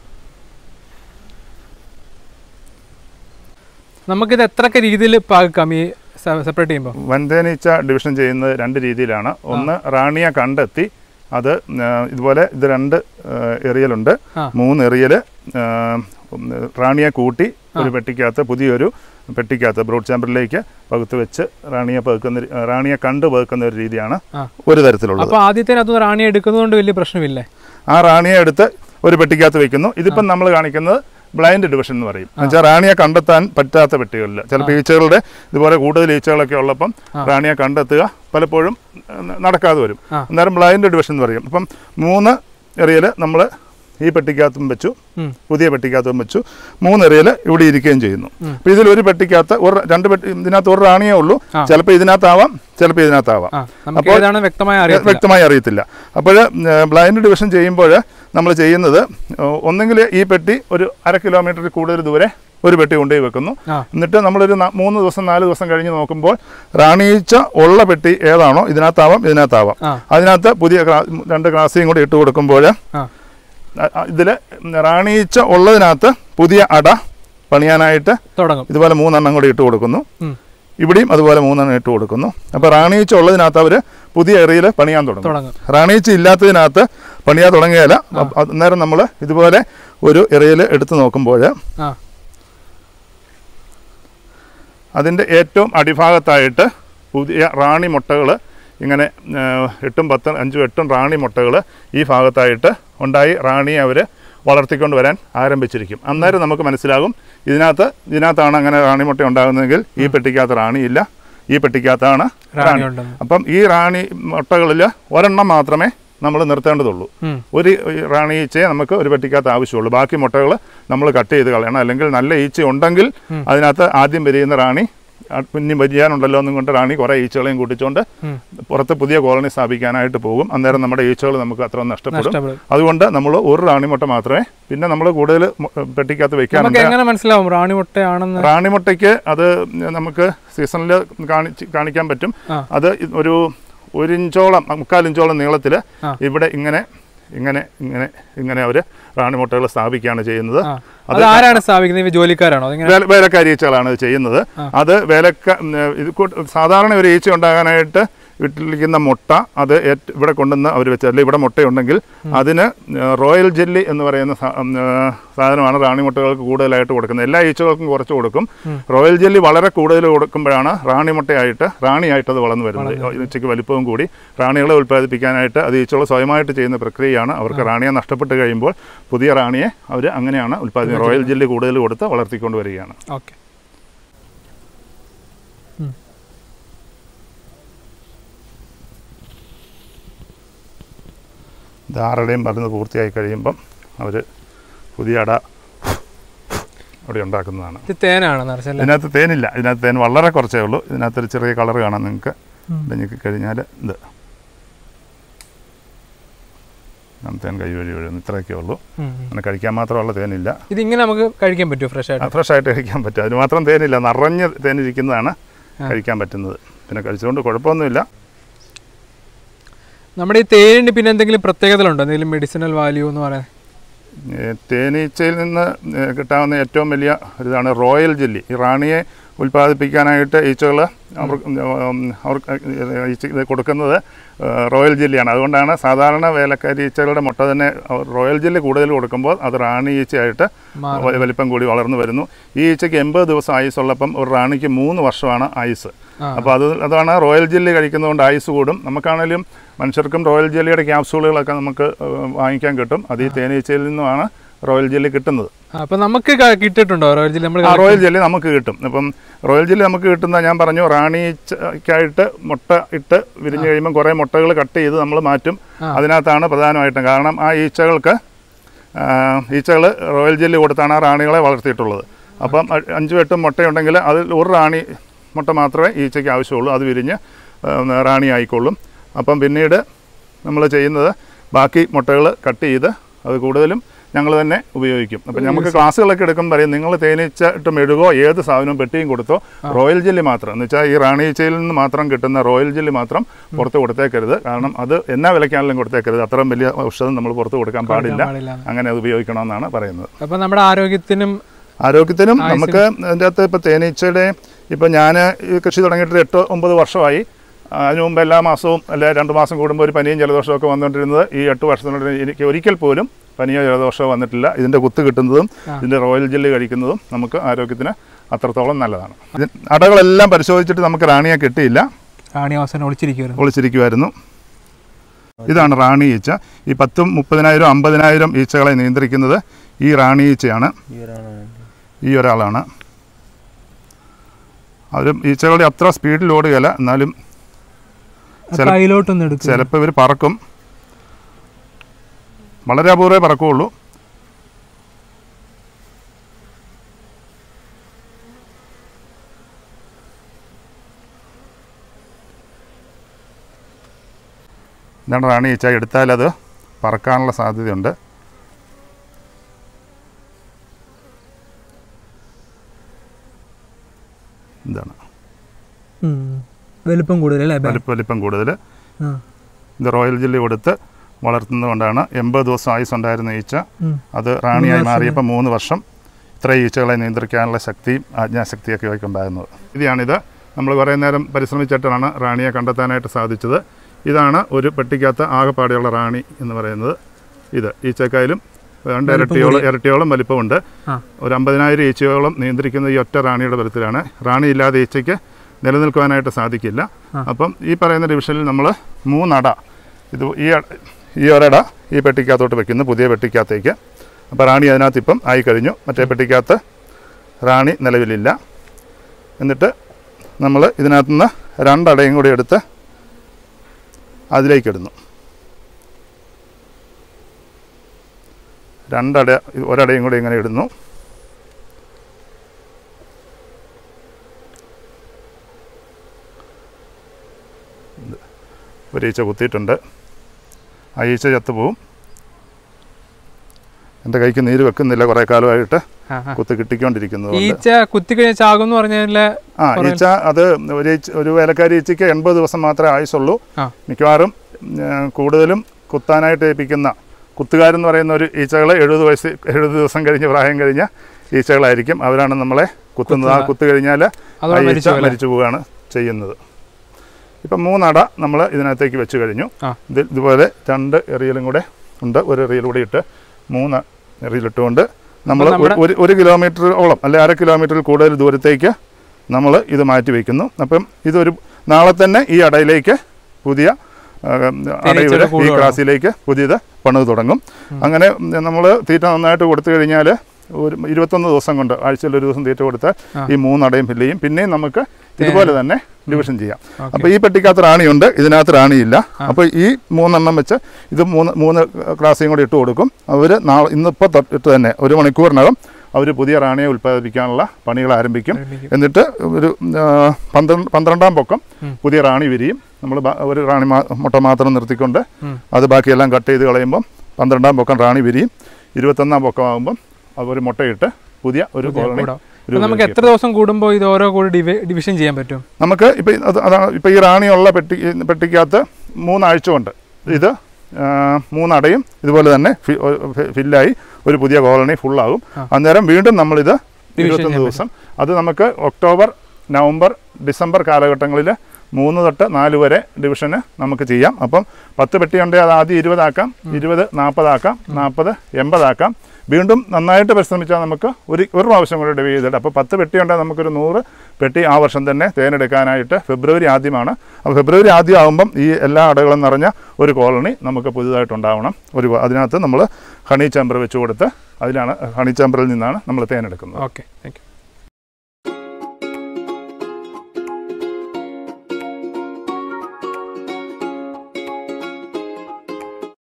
നമുക്കിത് എത്രയൊക്കെ രീതിയിൽ പാകാം ഈ സെപ്പറേറ്റ് ചെയ്യുമ്പോൾ വൻതേനീച്ച ഡിവിഷൻ ചെയ്യുന്നത് രണ്ട് രീതിയിലാണ് ഒന്ന് റാണിയെ കണ്ടെത്തി അത് ആ, ഇതുപോലെ ഇത് രണ്ട് ആ, എറിയലുണ്ട് ആ. മൂന്ന് എറിയൽ റാണിയെ കൂട്ടി ഒരു പെട്ടിക്കകത്ത് പുതിയൊരു പെട്ടിക്കകത്ത് ബ്രോഡ് ചാമ്പറിലേക്ക് പകുത്ത് വെച്ച് റാണിയെ പകുക്കുന്ന രീ- റാണിയെ കണ്ട് പകുക്കുന്ന ഒരു രീതിയാണ് ആ. ഒരു തരത്തിലുള്ളത് അപ്പോൾ ആദ്യത്തേനകത്ത് റാണി എടുക്കുന്നതുകൊണ്ട് വലിയ പ്രശ്നമില്ലേ ആ റാണിയെ എടുത്ത് ഒരു പെട്ടിക്കകത്ത് വെക്കുന്നു ഇതിപ്പം നമ്മൾ കാണിക്കുന്നത് ബ്ലൈൻഡ് ഡിവിഷൻ എന്ന് പറയും എന്നുവെച്ചാൽ റാണിയെ കണ്ടെത്താൻ പറ്റാത്ത പെട്ടികളിൽ ചിലപ്പോൾ ഈച്ചകളുടെ ഇതുപോലെ കൂടുതൽ ഈച്ചകളൊക്കെ ഉള്ളപ്പം റാണിയെ കണ്ടെത്തുക പലപ്പോഴും ഏഹ്, നടക്കാതെ വരും ആ. അന്നേരം ബ്ലൈൻഡ് ഡിവിഷൻ എന്ന് പറയും അപ്പം മൂന്ന് എറിയൽ നമ്മൾ ഈ പെട്ടിക്കകത്തും വെച്ചു ഉം. പുതിയ പെട്ടിക്കകത്തും വെച്ചു മൂന്ന് എറിയൽ ഇവിടെ ഇരിക്കുകയും ചെയ്യുന്നു അപ്പം ഇതിൽ ഒരു പെട്ടിക്കകത്ത് ഒരു രണ്ട് പെട്ടി ഇതിനകത്ത് ഒരു റാണിയേ ഉള്ളൂ ആ. ചിലപ്പോൾ ഇതിനകത്താവാം ചിലപ്പോൾ ഇതിനകത്താവാം ആ നമുക്ക് ഏതാണ് വ്യക്തമായി അറിയാം വ്യക്തമായി അറിയത്തില്ല അപ്പോൾ ബ്ലൈൻഡ് ഡിവിഷൻ ചെയ്യുമ്പോൾ നമ്മൾ ചെയ്യുന്നത് ഏഹ്, ഒന്നെങ്കിൽ ഈ പെട്ടി ഒരു അര കിലോമീറ്ററിൽ കൂടുതൽ ദൂരെ ഒരു പെട്ടി കൊണ്ടുപോയി വെക്കുന്നു ആ എന്നിട്ട് നമ്മളൊരു ന- മൂന്ന് ദിവസം നാല് ദിവസം കഴിഞ്ഞ് നോക്കുമ്പോൾ റാണീച്ച ഉള്ള പെട്ടി ഏതാണോ ഇതിനകത്താവാം ഇതിനകത്താവാം ആ അതിനകത്ത് പുതിയ ക്ലാ- രണ്ട് ഗ്ലാസ്സിയും കൂടി ഇട്ട് കൊടുക്കുമ്പോൾ ആ ഇതിൽ റാണീച്ച ഉള്ളതിനകത്ത് പുതിയ അട പണിയാനായിട്ട് തുടങ്ങും ഇതുപോലെ മൂന്നെണ്ണം കൂടി ഇട്ട് കൊടുക്കുന്നു ഉം. ഇവിടെയും അതുപോലെ മൂന്നെണ്ണം ഇട്ട് കൊടുക്കുന്നു അപ്പോൾ റാണീച്ച ഉള്ളതിനകത്ത് അവർ പുതിയ എറിയിൽ പണിയാൻ തുടങ്ങും തുടങ്ങും റാണീച്ച ഇല്ലാത്തതിനകത്ത് പണിയാൻ തുടങ്ങിയാൽ അന്നേരം നമ്മൾ ഇതുപോലെ ഒരു എറിയിൽ എടുത്ത് നോക്കുമ്പോൾ ആ അതിൻ്റെ ഏറ്റവും അടിഭാഗത്തായിട്ട് പുതിയ റാണി മുട്ടകൾ ഇങ്ങനെ ആ, എട്ടും പത്തും അഞ്ചും എട്ടും റാണി മുട്ടകൾ ഈ ഭാഗത്തായിട്ട് ഉണ്ടായി റാണിയെ അവർ വളർത്തിക്കൊണ്ട് വരാൻ ആരംഭിച്ചിരിക്കും അന്നേരം നമുക്ക് മനസ്സിലാകും ഇതിനകത്ത് ഇതിനകത്താണ് അങ്ങനെ റാണി മുട്ട ഉണ്ടാകുന്നതെങ്കിൽ ഈ പെട്ടിക്കകത്ത് റാണിയില്ല ഈ പെട്ടിക്കകത്താണ് റാണി റാണി ഉണ്ടെന്ന് അപ്പം ഈ റാണി മുട്ടകളിൽ ഒരെണ്ണം മാത്രമേ നമ്മൾ നിർത്തേണ്ടതുള്ളൂ ഉം. ഒരു റാണി ഈച്ചയെ നമുക്ക് ഒരു പെട്ടിക്കകത്ത് ആവശ്യമുള്ളൂ ബാക്കി മുട്ടകൾ നമ്മൾ കട്ട് ചെയ്ത് കളയണം അല്ലെങ്കിൽ നല്ല ഈച്ച ഉണ്ടെങ്കിൽ അതിനകത്ത് ആദ്യം വിരിയുന്ന റാണി ആ, പിന്നെ വരിയാനുണ്ടല്ലോ എന്നും കൊണ്ട് റാണി കുറേ ഈച്ചകളെയും കൂട്ടിച്ചുകൊണ്ട് ഉം. പുറത്ത് പുതിയ കോളനി സ്ഥാപിക്കാനായിട്ട് പോകും അന്നേരം നമ്മുടെ ഈച്ചകൾ നമുക്ക് അത്ര നഷ്ടപ്പെടും നഷ്ടപ്പെടും അതുകൊണ്ട് നമ്മൾ ഒരു റാണി മുട്ട മാത്രമേ പിന്നെ നമ്മൾ കൂടുതൽ മു- പെട്ടിക്കകത്ത് നമുക്ക് വെക്കാനുണ്ട് എങ്ങനെ മനസ്സിലാവും റാണി മുട്ടയാണെന്ന് റാണിമുട്ടയ്ക്ക് അത് നമുക്ക് സീസണിൽ കാണിച്ച് കാണിക്കാൻ പറ്റും ആ. അത് ഒരു ഒരു ഇഞ്ചോളം മുക്കാൽ ഇഞ്ചോളം നീളത്തിൽ ആ. ഇവിടെ ഇങ്ങനെ ഇങ്ങനെ ഇങ്ങനെ ഇങ്ങനെ അവർ റാണിമുട്ടകൾ സ്ഥാപിക്കുകയാണ് ചെയ്യുന്നത് ആ. അത് ആരാണ് സ്ഥാപിക്കുന്നത് ഇവ ജോലിക്കാരാണോ അതെങ്ങനെ വേല വേലക്കാരി ഈച്ചകളാണ് ഇത് ചെയ്യുന്നത് ആ. അത് വേലക്ക ഉം, ഇത് കൂട്ട് സാധാരണ ഒരു ഈച്ച ഉണ്ടാകാനായിട്ട് ഇട്ടിരിക്കുന്ന മുട്ട അത് ഏറ്റ് ഇവിടെ കൊണ്ടുവന്ന് അവർ വെച്ച് അല്ലെങ്കിൽ ഇവിടെ മുട്ടയുണ്ടെങ്കിൽ അതിന് റോയൽ ജെല്ലി എന്ന് പറയുന്ന സാ- ഉം, ആ, സാധനമാണ് റാണി മുട്ടകൾക്ക് കൂടുതലായിട്ട് കൊടുക്കുന്നത് എല്ലാ ഈച്ചകൾക്കും കുറച്ച് കൊടുക്കും റോയൽ ജെല്ലി വളരെ കൂടുതൽ കൊടുക്കുമ്പോഴാണ് റാണി മുട്ടയായിട്ട് റാണിയായിട്ട് അത് വളർന്നു വരുന്നത് ഈച്ചയ്ക്ക് വലിപ്പവും കൂടി റാണികളെ ഉൽപ്പാദിപ്പിക്കാനായിട്ട് അത് ഈച്ചകൾ സ്വയമായിട്ട് ചെയ്യുന്ന പ്രക്രിയയാണ് അവർക്ക് റാണിയെ നഷ്ടപ്പെട്ട് കഴിയുമ്പോൾ പുതിയ റാണിയെ അവർ അങ്ങനെയാണ് ഉൽപ്പാദിപ്പിക്കുന്നത് റോയൽ ജെല്ലി കൂടുതൽ കൊടുത്ത് വളർത്തിക്കൊണ്ട് വരികയാണ് ഓക്കെ ധാരടയും പറഞ്ഞ് പൂർത്തിയായി കഴിയുമ്പം അവർ പുതിയ അട അവിടെ ഉണ്ടാക്കുന്നതാണ് ഇത് തേനാണ് നിറച്ചല്ലേ ഇതിനകത്ത് തേനില്ല ഇതിനകത്ത് തേൻ വളരെ കുറച്ചേ ഉള്ളൂ ഇതിനകത്തൊരു ചെറിയ കളർ കാണാം നിങ്ങൾക്ക് ഞെക്കി കഴിഞ്ഞാൽ ഇത് ഞാൻ തേൻ കൈ വഴി വീഴുന്നു ഇത്രയൊക്കെ ഉള്ളൂ ഉം, ഉം. അങ്ങനെ കഴിക്കാൻ മാത്രമുള്ള തേനില്ല ഇത് ഇങ്ങനെ നമുക്ക് കഴിക്കാൻ പറ്റുമോ ഫ്രഷ് ആയിട്ട് ഫ്രഷ് ആയിട്ട് കഴിക്കാൻ പറ്റും അതിന് മാത്രം തേനില്ല നിറഞ്ഞ് തേനിരിക്കുന്നതാണ് കഴിക്കാൻ പറ്റുന്നത് പിന്നെ കഴിച്ചുകൊണ്ട് കുഴപ്പമൊന്നുമില്ല നമ്മുടെ ഈ തേനിന് പിന്നെ എന്തെങ്കിലും പ്രത്യേകതകളുണ്ടോ എന്തെങ്കിലും മെഡിസിനൽ വാല്യൂ എന്ന് പറയാൻ ഏ, തേനീച്ചയിൽ നിന്ന് ഏ, കിട്ടാവുന്ന ഏറ്റവും വലിയ ഒരു ഇതാണ് റോയൽ ജെല്ലി ഈ റാണിയെ ഉൽപ്പാദിപ്പിക്കാനായിട്ട് ഈച്ചകൾ അവർ ഉം, അവർക്ക് ഈച്ച ഇത് കൊടുക്കുന്നത് ഏ, റോയൽ ജെല്ലിയാണ് അതുകൊണ്ടാണ് സാധാരണ വേലക്കാരി ഈച്ചകളുടെ മുട്ട തന്നെ അവർ റോയൽ ജെല്ലി കൂടുതൽ കൊടുക്കുമ്പോൾ അത് റാണി ഈച്ചയായിട്ട് മാറും. വ- വലിപ്പം കൂടി വളർന്നു വരുന്നു ഈ ഈച്ചയ്ക്ക് എൺപത് ദിവസം ആയുസ് ഉള്ളപ്പം ഒരു റാണിക്ക് മൂന്ന് വർഷമാണ് ആയുസ് ആ. അപ്പോൾ അത് അതാണ് റോയൽ ജെല്ലി കഴിക്കുന്നതുകൊണ്ട് ആയുസ് കൂടും നമുക്കാണെങ്കിലും മനുഷ്യർക്കും റോയൽ ജെല്ലിയുടെ ക്യാപ്സൂളുകളൊക്കെ നമുക്ക് ഏഹ്, വാങ്ങിക്കാൻ കിട്ടും അത് ഈ തേനീച്ചയിൽ നിന്നുമാണ് റോയൽ ജെല്ലി കിട്ടുന്നത് ആ, അപ്പൊ നമുക്ക് ക- കിട്ടിയിട്ടുണ്ടോ റോയൽ ജില്ല നമ്മൾ ആ റോയൽ ജെല്ലി നമുക്ക് കിട്ടും അപ്പം റോയൽ ജെല്ലി നമുക്ക് കിട്ടുന്ന ഞാൻ പറഞ്ഞു റാണിക്കായിട്ട് മുട്ട ഇട്ട് വിരിഞ്ഞ് കഴിയുമ്പോൾ കുറേ മുട്ടകൾ കട്ട് ചെയ്ത് നമ്മൾ മാറ്റും ആ. അതിനകത്താണ് പ്രധാനമായിട്ടും കാരണം ആ ഈച്ചകൾക്ക് ഈച്ചകൾ റോയൽ ജെല്ലി കൊടുത്താണ് ആ റാണികളെ വളർത്തിയിട്ടുള്ളത് അപ്പം അ- അഞ്ചും എട്ടും മുട്ടയുണ്ടെങ്കിൽ അതിൽ ഒരു റാണി മുട്ട മാത്രമേ ഈച്ചയ്ക്ക് ആവശ്യമുള്ളൂ അത് വിരിഞ്ഞ് ആ, റാണി ആയിക്കൊള്ളും അപ്പം പിന്നീട് നമ്മൾ ചെയ്യുന്നത് ബാക്കി മുട്ടകൾ കട്ട് ചെയ്ത് അത് കൂടുതലും ഞങ്ങൾ തന്നെ ഉപയോഗിക്കും അപ്പം നമുക്ക് ക്ലാസ്സുകളൊക്കെ എടുക്കുമ്പോൾ പറയും നിങ്ങൾ തേനീച്ചിട്ട് മെഴുകോ ഏത് സാധനവും പെട്ടിയും കൊടുത്തോ റോയൽ ജെല്ലി മാത്രം എന്ന് വെച്ചാൽ ഈ റാണീച്ചയിൽ നിന്ന് മാത്രം കിട്ടുന്ന റോയൽ ജെല്ലി മാത്രം പുറത്ത് കൊടുത്തേക്കരുത് കാരണം അത് എന്നാ വിലയ്ക്കാണെങ്കിലും കൊടുത്തേക്കരുത് അത്രയും വലിയ ഔഷധം നമ്മൾ പുറത്ത് കൊടുക്കാൻ പാടില്ല പാടില്ല അങ്ങനെ അത് ഉപയോഗിക്കണമെന്നാണ് പറയുന്നത് അപ്പൊ നമ്മുടെ ആരോഗ്യത്തിനും ആരോഗ്യത്തിനും നമുക്ക് അതിൻ്റെ അകത്ത് ഇപ്പോൾ തേനീച്ചയുടെ ഇപ്പോൾ ഞാൻ ഈ കൃഷി തുടങ്ങിയിട്ട് എട്ട് ഒമ്പത് വർഷമായി ആ, അതിനു മുമ്പ് എല്ലാ മാസവും അല്ലെ രണ്ട് മാസം കൂടുമ്പോൾ ഒരു പനിയും ജലദോഷവും ഒക്കെ വന്നുകൊണ്ടിരുന്നത് ഈ എട്ട് വർഷത്തിനുള്ളിൽ എനിക്ക് ഒരിക്കൽ പോലും പനിയോ ജലദോഷമോ വന്നിട്ടില്ല ഇതിൻ്റെ കുത്ത് കിട്ടുന്നതും ഇതിൻ്റെ റോയൽ ജെല്ലി കഴിക്കുന്നതും നമുക്ക് ആരോഗ്യത്തിന് അത്രത്തോളം നല്ലതാണ് ഇത് അടകളെല്ലാം പരിശോധിച്ചിട്ട് നമുക്ക് റാണിയെ കിട്ടിയില്ല റാണി അവസാനം ഒളിച്ചിരിക്കുമായിരുന്നു ഒളിച്ചിരിക്കുമായിരുന്നു ഇതാണ് റാണി ഈച്ച ഈ പത്തും മുപ്പതിനായിരം അമ്പതിനായിരം ഈച്ചകളെ നിയന്ത്രിക്കുന്നത് ഈ റാണി ഈച്ചയാണ് ഈ ഒരാളാണ് അവർ ഈച്ചകളുടെ അത്ര സ്പീഡിൽ ഓടുകയല്ല എന്നാലും ചില- കയ്യിലോട്ടൊന്നും എടുക്കും ചിലപ്പോൾ ഇവർ പറക്കും വളരെ അപൂർവേ പറക്കുകയുള്ളൂ ഇതാണ് റാണി ഈച്ച എടുത്താൽ അത് പറക്കാനുള്ള സാധ്യതയുണ്ട് ഇതാണ് ഉം. വലിപ്പം കൂടുതലല്ലേ വലിപ്പം വലിപ്പം കൂടുതൽ ആ. ഇത് റോയൽ ജെല്ലി കൊടുത്ത് വളർത്തുന്നതുകൊണ്ടാണ് എൺപത് ദിവസം ആയുസ് ഉണ്ടായിരുന്ന ഈച്ച ഉം. അത് റാണിയായി മാറിയപ്പോൾ മൂന്ന് വർഷം ഇത്ര ഈച്ചകളെ നിയന്ത്രിക്കാനുള്ള ശക്തിയും ആജ്ഞാശക്തിയൊക്കെ ഇവയ്ക്ക് ഉണ്ടായിരുന്നത് ഇതാണിത് നമ്മൾ കുറേ നേരം പരിശ്രമിച്ചിട്ടാണ് റാണിയെ കണ്ടെത്താനായിട്ട് സാധിച്ചത് ഇതാണ് ഒരു പെട്ടിക്കകത്ത് ആകെപ്പാടെയുള്ള റാണി എന്ന് പറയുന്നത് ഇത് ഈച്ചക്കായാലും രണ്ട് ഇരട്ടിയോളം ഇരട്ടിയോളം വലിപ്പമുണ്ട് ആ. ഒരു അമ്പതിനായിരം ഈച്ചയോളം നിയന്ത്രിക്കുന്ന ഈ ഒറ്റ റാണിയുടെ ബലത്തിലാണ് റാണി ഇല്ലാതെ ഈച്ചയ്ക്ക് നിലനിൽക്കുവാനായിട്ട് സാധിക്കില്ല അപ്പം ഈ പറയുന്ന ഡിവിഷനിൽ നമ്മൾ മൂന്നട ഇത് ഈ അട- ഈ ഒരട ഈ പെട്ടിക്കകത്തോട്ട് വെക്കുന്നു പുതിയ പെട്ടിക്കകത്തേക്ക് അപ്പോൾ റാണി അതിനകത്ത് ഇപ്പം ആയി കഴിഞ്ഞു മറ്റേ പെട്ടിക്കകത്ത് റാണി നിലവിലില്ല എന്നിട്ട് നമ്മൾ ഇതിനകത്തുനിന്ന് രണ്ടടയും കൂടി എടുത്ത് അതിലേക്ക് ഇടുന്നു രണ്ടട ഒരടയും കൂടി ഇങ്ങനെ ഇടുന്നു ഒരു ഈച്ച കുത്തിയിട്ടുണ്ട് ആ ഈച്ച ചത്തുപോവും എൻ്റെ കൈക്ക് നീര് വെക്കുന്നില്ല കുറേ കാലമായിട്ട് ആ, ആ. കുത്ത് കിട്ടിക്കൊണ്ടിരിക്കുന്നത് കൊണ്ട് ഈച്ച കുത്തിക്കഴിഞ്ഞാൽ ചാകും എന്ന് പറഞ്ഞാൽ ആ ഈച്ച അത് ഒരു ഈച്ച- ഒരു വേലക്കാരി ഈച്ചയ്ക്ക് എൺപത് ദിവസം മാത്രമേ ആയുസുള്ളൂ ആ. മിക്കവാറും ഉം, കൂടുതലും കുത്താനായിട്ട് ഏൽപ്പിക്കുന്ന കുത്തുകാരെന്ന് പറയുന്ന ഒരു ഈച്ചകൾ എഴുപത് വയസ്സ് എഴുപത് ദിവസം കഴിഞ്ഞ് പ്രായം കഴിഞ്ഞ ഈച്ചകളായിരിക്കും അവരാണ് നമ്മളെ കുത്തുന്നത് ആ കുത്തു കഴിഞ്ഞാൽ അതോടെ ഈച്ച മരിച്ചു പോലെ. മരിച്ചു പോവുകയാണ് ചെയ്യുന്നത് ഇപ്പം മൂന്നട നമ്മൾ ഇതിനകത്തേക്ക് വെച്ച് കഴിഞ്ഞു ആ. ഇത് ഇതുപോലെ രണ്ട് എറിയലും കൂടെ ഉണ്ട് ഒരു എറിയൽ കൂടി ഇട്ട് മൂന്ന് എറിയലിട്ടുകൊണ്ട് നമ്മൾ നമ്മുടെ- ഒരു ഒരു കിലോമീറ്ററോളം അല്ലെ അര കിലോമീറ്ററിൽ കൂടുതൽ ദൂരത്തേക്ക് നമ്മൾ ഇത് മാറ്റി വയ്ക്കുന്നു അപ്പം ഇതൊരു നാളെ തന്നെ ഈ അടയിലേക്ക് പുതിയ ആ, അടയുടെ ഈ കൂടു ക്ലാസ്സിലേക്ക് പുതിയത് പണിത് തുടങ്ങും അങ്ങനെ നമ്മൾ തീറ്റ നന്നായിട്ട് കൊടുത്തു കഴിഞ്ഞാൽ ഒരു ഇരുപത്തൊന്ന് ദിവസം കൊണ്ട് ആഴ്ചയിൽ ഒരു ദിവസം തീറ്റ കൊടുത്താൽ ആ. ഈ മൂന്നടയും ഫില്ല് പിന്നെയും നമുക്ക് ഇതുപോലെ തന്നെ ഡിവിഷൻ ചെയ്യാം ഓക്കെ. അപ്പോൾ ഈ പെട്ടിക്കകത്ത് റാണിയുണ്ട് ഇതിനകത്ത് റാണിയില്ല അപ്പോൾ ഈ മൂന്നെണ്ണം വെച്ച് ഇത് മൂന്ന് മൂന്ന് ക്ലാസ്സേയും കൂടി ഇട്ട് കൊടുക്കും അവർ നാളെ ഇന്നിപ്പോൾ തൊട്ട് തന്നെ ഒരു മണിക്കൂറിനകം അവർ പുതിയ റാണിയെ ഉൽപ്പാദിപ്പിക്കാനുള്ള പണികൾ ആരംഭിക്കും ആരംഭിക്കും. എന്നിട്ട് ഒരു ആ, പന്ത്രണ്ട് പന്ത്രണ്ടാം പൊക്കം ഉം. പുതിയ റാണി വിരിയും നമ്മൾ ഒരു റാണി മാ- മുട്ട മാത്രം നിർത്തിക്കൊണ്ട് ഉം. അത് ബാക്കിയെല്ലാം കട്ട് ചെയ്ത് കളയുമ്പം പന്ത്രണ്ടാം പൊക്കം റാണി വിരിയും ഇരുപത്തൊന്നാം പൊക്കമാകുമ്പം അവർ മുട്ടയിട്ട് പുതിയ ഒരു കോളനി കൂടാം. അപ്പൊ നമുക്ക് എത്ര ദിവസം കൂടുമ്പോൾ ഇത് ഓരോ കൂടി ഡിവി- ഡിവിഷൻ ചെയ്യാൻ പറ്റും നമുക്ക് ഇപ്പം അത് അതാണ് ഇപ്പം ഈ റാണിയുള്ള പെട്ടി പെട്ടിക്കകത്ത് മൂന്നാഴ്ച കൊണ്ട് ഇത് ആ, മൂന്നടയും ഇതുപോലെ തന്നെ ഫി- ഒ- ഫി- ഫില്ലായി ഒരു പുതിയ കോളനി ഫുള്ളാകും ആ. അന്നേരം വീണ്ടും നമ്മളിത് ഇരുപത്തൊന്ന് ചെയ്യാൻ ദിവസം അത് നമുക്ക് ഒക്ടോബർ നവംബർ ഡിസംബർ കാലഘട്ടങ്ങളിൽ മൂന്ന് തൊട്ട് നാല് വരെ ഡിവിഷന് നമുക്ക് ചെയ്യാം അപ്പം പത്ത് പെട്ടി ഉണ്ടെങ്കിൽ അത് ആദ്യം ഇരുപതാക്കാം ഇരുപത് നാൽപ്പതാക്കാം നാൽപ്പത് എൺപതാക്കാം വീണ്ടും നന്നായിട്ട് പരിശ്രമിച്ചാൽ നമുക്ക് ഒരു ഒരു പ്രാവശ്യം കൂടെ ഡിവൈഡ് ചെയ്തിട്ട് അപ്പോൾ പത്ത് പെട്ടി ഉണ്ടെങ്കിൽ നമുക്കൊരു നൂറ് പെട്ടി ആ വർഷം തന്നെ തേനെടുക്കാനായിട്ട് ഫെബ്രുവരി ആദ്യമാണ് അപ്പോൾ ഫെബ്രുവരി ആദ്യം ആകുമ്പം ഈ എല്ലാ അടകളും നിറഞ്ഞ ഒരു കോളനി നമുക്ക് പുതുതായിട്ടുണ്ടാവണം ഒരു അതിനകത്ത് നമ്മൾ ഹണി ചേമ്പർ വെച്ച് കൊടുത്ത് അതിലാണ് ഹണി ചേമ്പറിൽ നിന്നാണ് നമ്മൾ തേനെടുക്കുന്നത് ഓക്കെ താങ്ക് യു